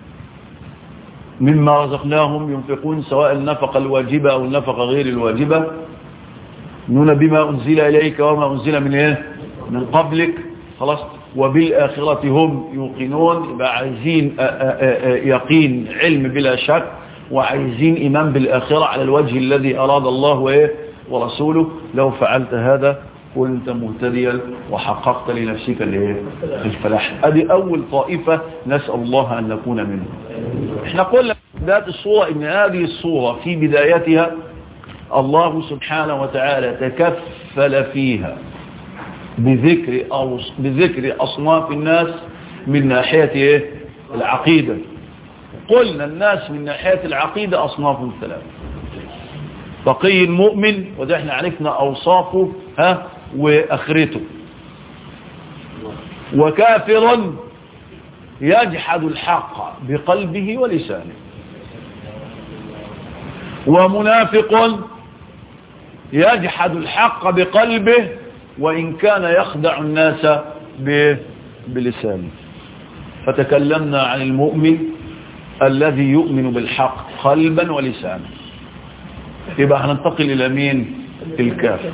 مما رزقناهم ينفقون سواء النفقة الواجبة أو النفقة غير الواجبة نون بما أنزل إليك وما أنزل من إيه من قبلك خلاص وبالآخرة هم يوقنون يبقى عايزين يقين علم بلا شك وعايزين إيمان بالآخرة على الوجه الذي أراد الله وإيه ورسوله لو فعلت هذا كنت مهتديا وحققت لنفسك الفلاح ادي اول طائفة نسأل الله ان نكون منه احنا قلنا في بداية الصورة ان هذه الصورة في بدايتها الله سبحانه وتعالى تكفل فيها بذكر أو بذكر اصناف الناس من ناحية ايه العقيدة قلنا الناس من ناحية العقيدة اصناف ثلاثة تقي المؤمن وده احنا عرفنا اوصافه ها واخرته وكافر يجحد الحق بقلبه ولسانه ومنافق يجحد الحق بقلبه وإن كان يخدع الناس بلسانه فتكلمنا عن المؤمن الذي يؤمن بالحق قلبا ولسانا يبقى هننتقل إلى مين الكافر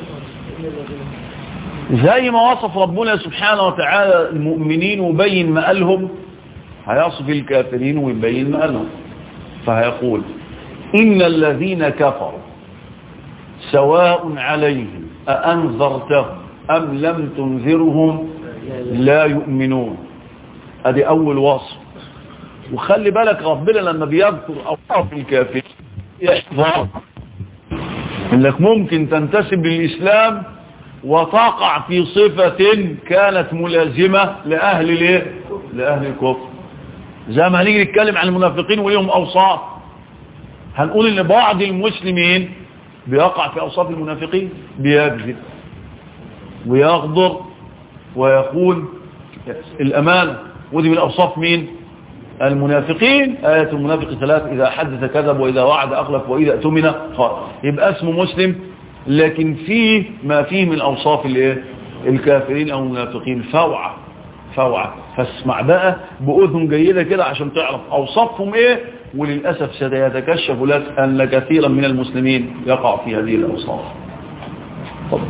زي ما وصف ربنا سبحانه وتعالى المؤمنين وبين مآلهم هيصف الكافرين ويبين مآلهم فهيقول إن الذين كفروا سواء عليهم أأنذرتهم أم لم تنذرهم لا يؤمنون ادي أول وصف وخلي بالك ربنا لما بيذكر أوصاف الكافرين يحفظ انك ممكن تنتسب للإسلام وتقع في صفة كانت ملازمة لأهل الايه لأهل الكفر زي ما هنيجي نتكلم عن المنافقين وليهم أوصاف هنقول ان بعض المسلمين بيقع في أوصاف المنافقين بيكذب ويغضر ويقول الأمان ودي من أوصاف مين المنافقين آية المنافق ثلاث إذا حدث كذب وإذا وعد أخلف وإذا أتمن خاط يبقى اسمه مسلم لكن فيه ما فيه من أوصاف الايه الكافرين أو المنافقين فوعة فوعة فاسمع بقى بأذن جيدة كده عشان تعرف أوصافهم إيه وللأسف سيتكشف لك أن كثيرا من المسلمين يقع في هذه الأوصاف طب.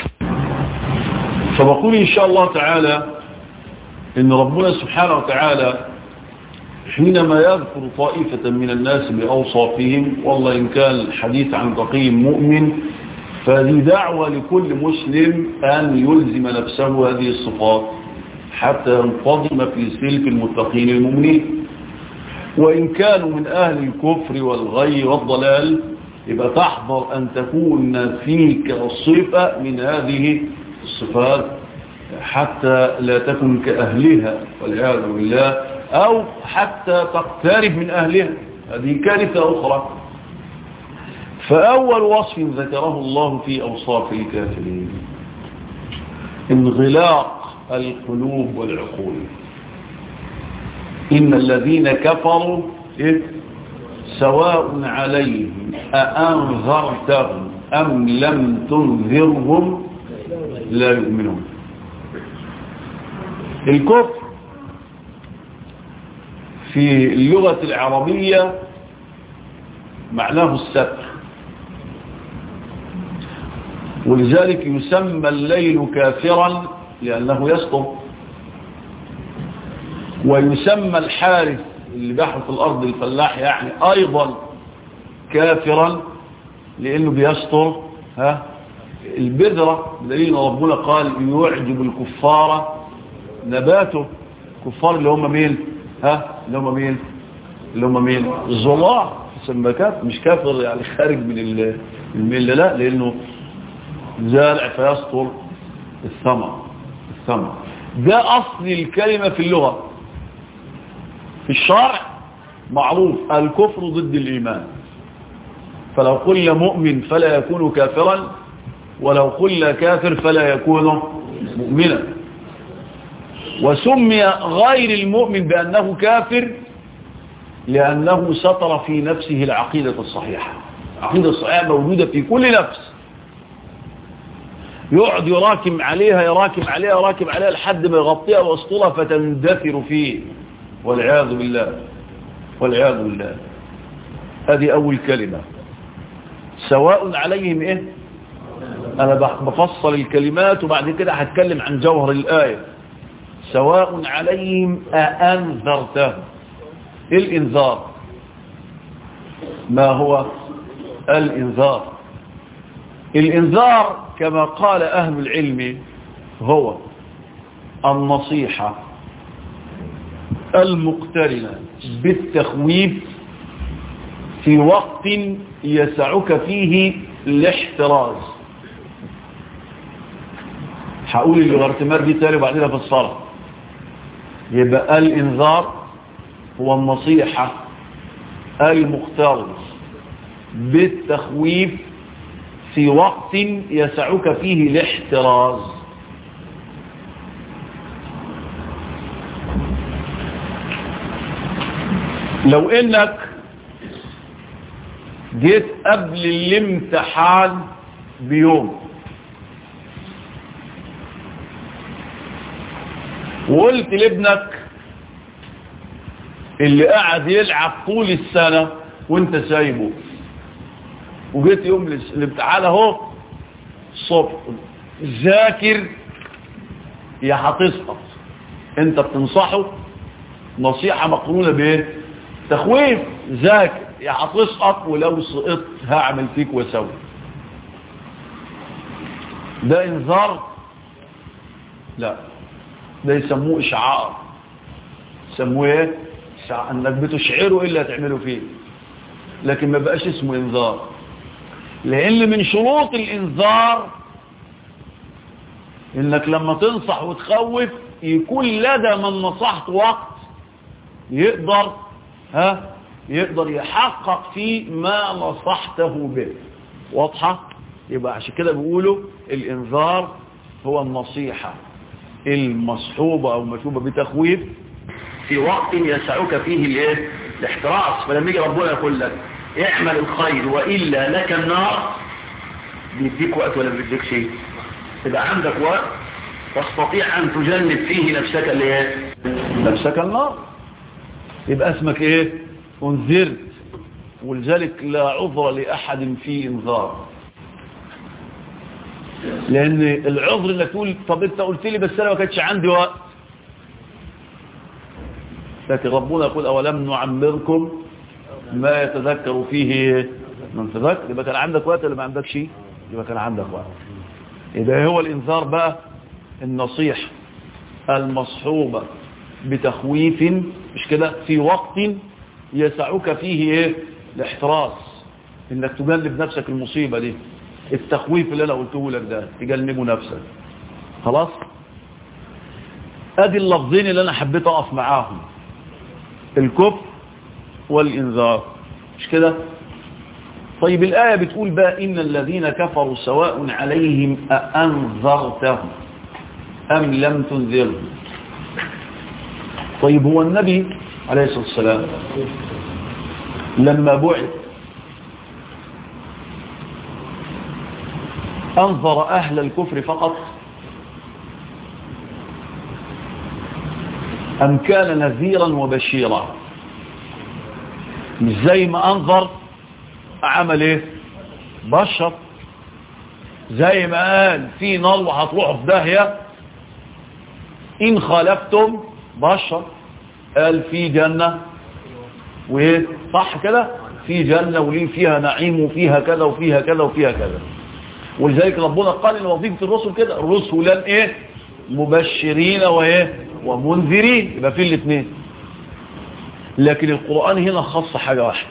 فبقول إن شاء الله تعالى إن ربنا سبحانه وتعالى حينما يذكر طائفة من الناس بأوصافهم والله إن كان الحديث عن تقي مؤمن فهذه دعوة لكل مسلم أن يلزم نفسه هذه الصفات حتى ينتظم في سلك المتقين المؤمنين وإن كانوا من أهل الكفر والغي والضلال يبقى تحضر أن تكون فيك الصفة من هذه الصفات حتى لا تكن كأهلها والعياذ بالله أو حتى تقترب من أهلها هذه كارثة أخرى فأول وصف ذكره الله في أوصاف الكافرين انغلاق القلوب والعقول إن الذين كفروا إيه؟ سواء عليهم أأنذرتهم أم لم تنذرهم لا يؤمنون الكفر في اللغة العربية معناه الستر ولذلك يسمى الليل كافرا لأنه يسطر ويسمى الحارث اللي بيحرث الأرض الفلاح يعني أيضا كافرا لأنه بيسطر ها البذرة بدليل ربنا قال يعجب الكفار نباته الكفار اللي هم مين ها اللي هم مين اللي هم مين الظلاع السمكات مش كافر يعني خارج من الملة لا لأنه زارع فيسطر الثمر الثمر ده أصل الكلمة في اللغة في الشرع معروف الكفر ضد الإيمان فلو قلنا مؤمن فلا يكون كافرا ولو قلنا كافر فلا يكون مؤمنا وسمي غير المؤمن بأنه كافر لأنه سطر في نفسه العقيدة الصحيحة العقيدة الصحيحة موجودة في كل نفس يقعد يراكم عليها يراكم عليها يراكم عليها لحد ما يغطيها واسطولها فتندثر فيه والعياذ بالله والعياذ بالله هذه أول كلمة سواء عليهم إيه أنا بفصل الكلمات وبعد كده هتكلم عن جوهر الآية سواء عليهم أأنذرته إيه الإنذار ما هو الإنذار الإنذار كما قال أهل العلم هو النصيحة المقترنة بالتخويف في وقت يسعك فيه الاحتراز هقول اللي غرتمار دي تاني وبعدين في الصلاة يبقى الإنذار هو النصيحة المقترنة بالتخويف في وقت يسعك فيه الاحتراز لو انك جيت قبل الامتحان بيوم وقلت لابنك اللي قاعد يلعب طول السنة وانت سايبه وجيت يوم الامتحان اهو الصبح ذاكر يا هتسقط انت بتنصحه نصيحة مقرونة بايه تخويف ذاكر يا هتسقط ولو سقطت هعمل فيك واسوي ده انذار لا ده يسموه اشعار يسموه ايه انك بتشعره الا تعمله فيه لكن ما بقاش اسمه انذار لان من شروط الانذار انك لما تنصح وتخوف يكون لدى من نصحت وقت يقدر ها يقدر يحقق في ما نصحته به واضحة يبقى عشان كده بيقولوا الانذار هو النصيحة المصحوبة او مشوبة بتخويف في وقت يسعك فيه الايه الاحتراس فلما يجي ربنا يقول لك اعمل الخير وإلا لك النار بيديك وقت ولا بيديك شيء يبقى عندك وقت تستطيع أن تجنب فيه نفسك الايه نفسك النار يبقى اسمك ايه انذرت ولذلك لا عذر لأحد في انذار لأن العذر انك تقول طب انت قلت لي بس انا ما كانش عندي وقت لكن ربنا يقول أولم نعمركم ما يتذكر فيه من تذكر يبقى كان عندك وقت ولا ما عندكش يبقى كان عندك وقت يبقى هو الانذار بقى النصيحة المصحوبة بتخويف مش كده في وقت يسعك فيه ايه الاحتراس انك تجنب نفسك المصيبة دي التخويف اللي انا قلته لك ده تجنبه نفسك خلاص ادي اللفظين اللي انا حبيت اقف معاهم الكفر والإنذار مش كده طيب الآية بتقول بقى إن الذين كفروا سواء عليهم أأنذرتهم أم لم تنذرهم طيب هو النبي عليه الصلاة والسلام لما بعث أنظر أهل الكفر فقط أم كان نذيرا وبشيرا مش زي ما أنظر عمل إيه بشر زي ما قال في نار وهتروحوا في داهية إن خالفتم بشر قال في جنة وإيه صح كده في جنة وليه فيها نعيم وفيها كذا وفيها كذا وفيها كذا ولذلك ربنا قال ان وظيفه الرسل كده رسلا ايه مبشرين وايه ومنذرين يبقى في الاثنين لكن القرآن هنا خص حاجة واحدة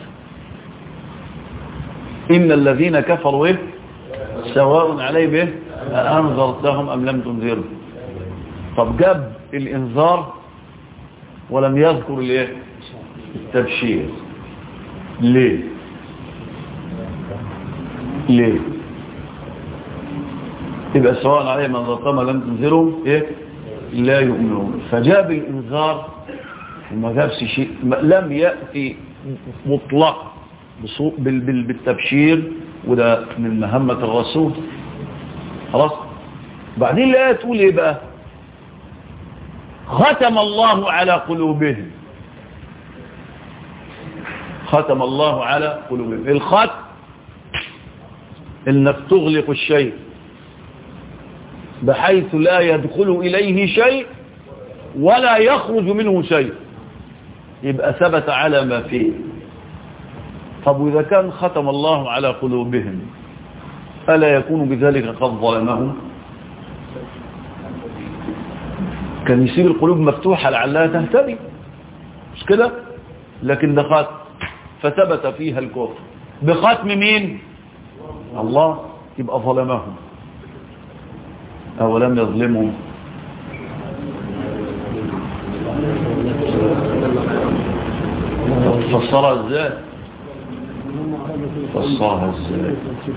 إن الذين كفروا إيه سواء عليهم إيه أنذرتهم أم لم تنذرهم طب جاب الإنذار ولم يذكر الإيه التبشير ليه ليه يبقى سواء عليهم أنذرتهم لم تنذرهم إيه لا يؤمنون فجاب الإنذار وما جابش شيء لم يأتي مطلق بالتبشير وده من مهمة الرسول خلاص بعدين لا تقول ايه بقى ختم الله على قلوبهم ختم الله على قلوبهم الختم انك تغلق الشيء بحيث لا يدخل اليه شيء ولا يخرج منه شيء يبقى ثبت على ما فيه طب وإذا كان ختم الله على قلوبهم ألا يكون بذلك قد ظلمهم كان يسيب القلوب مفتوحة لعلها تهتدي مش كده لكن ده ختم فثبت فيها الكفر بختم مين الله يبقى ظلمهم أولم يظلمهم فسرها ازاي فسرها ازاي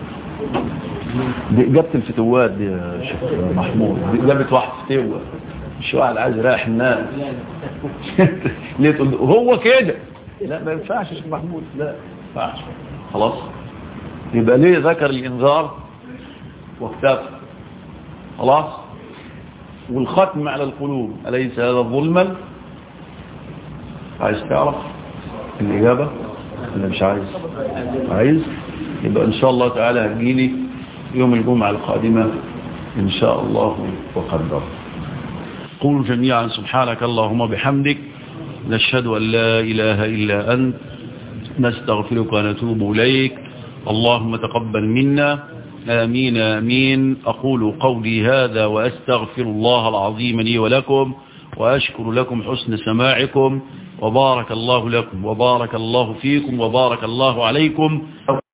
دي اجابه الفتوات دي يا شيخ محمود دي اجابه واحد فتوه مش واحد عايز يريح الناس ليه تقول هو كده لا ما ينفعش يا شيخ محمود لا ما ينفعش خلاص يبقى ليه ذكر الانذار واكتفى خلاص والختم على القلوب أليس هذا ظلما عايز تعرف الإجابة ولا مش عايز عايز يبقى إن شاء الله تعالى هتجيلي يوم الجمعة القادمة إن شاء الله وقدر قولوا جميعا سبحانك اللهم بحمدك نشهد أن لا إله إلا أنت نستغفرك ونتوب إليك اللهم تقبل منا آمين آمين أقول قولي هذا وأستغفر الله العظيم لي ولكم وأشكر لكم حسن سماعكم وبارك الله لكم وبارك الله فيكم وبارك الله عليكم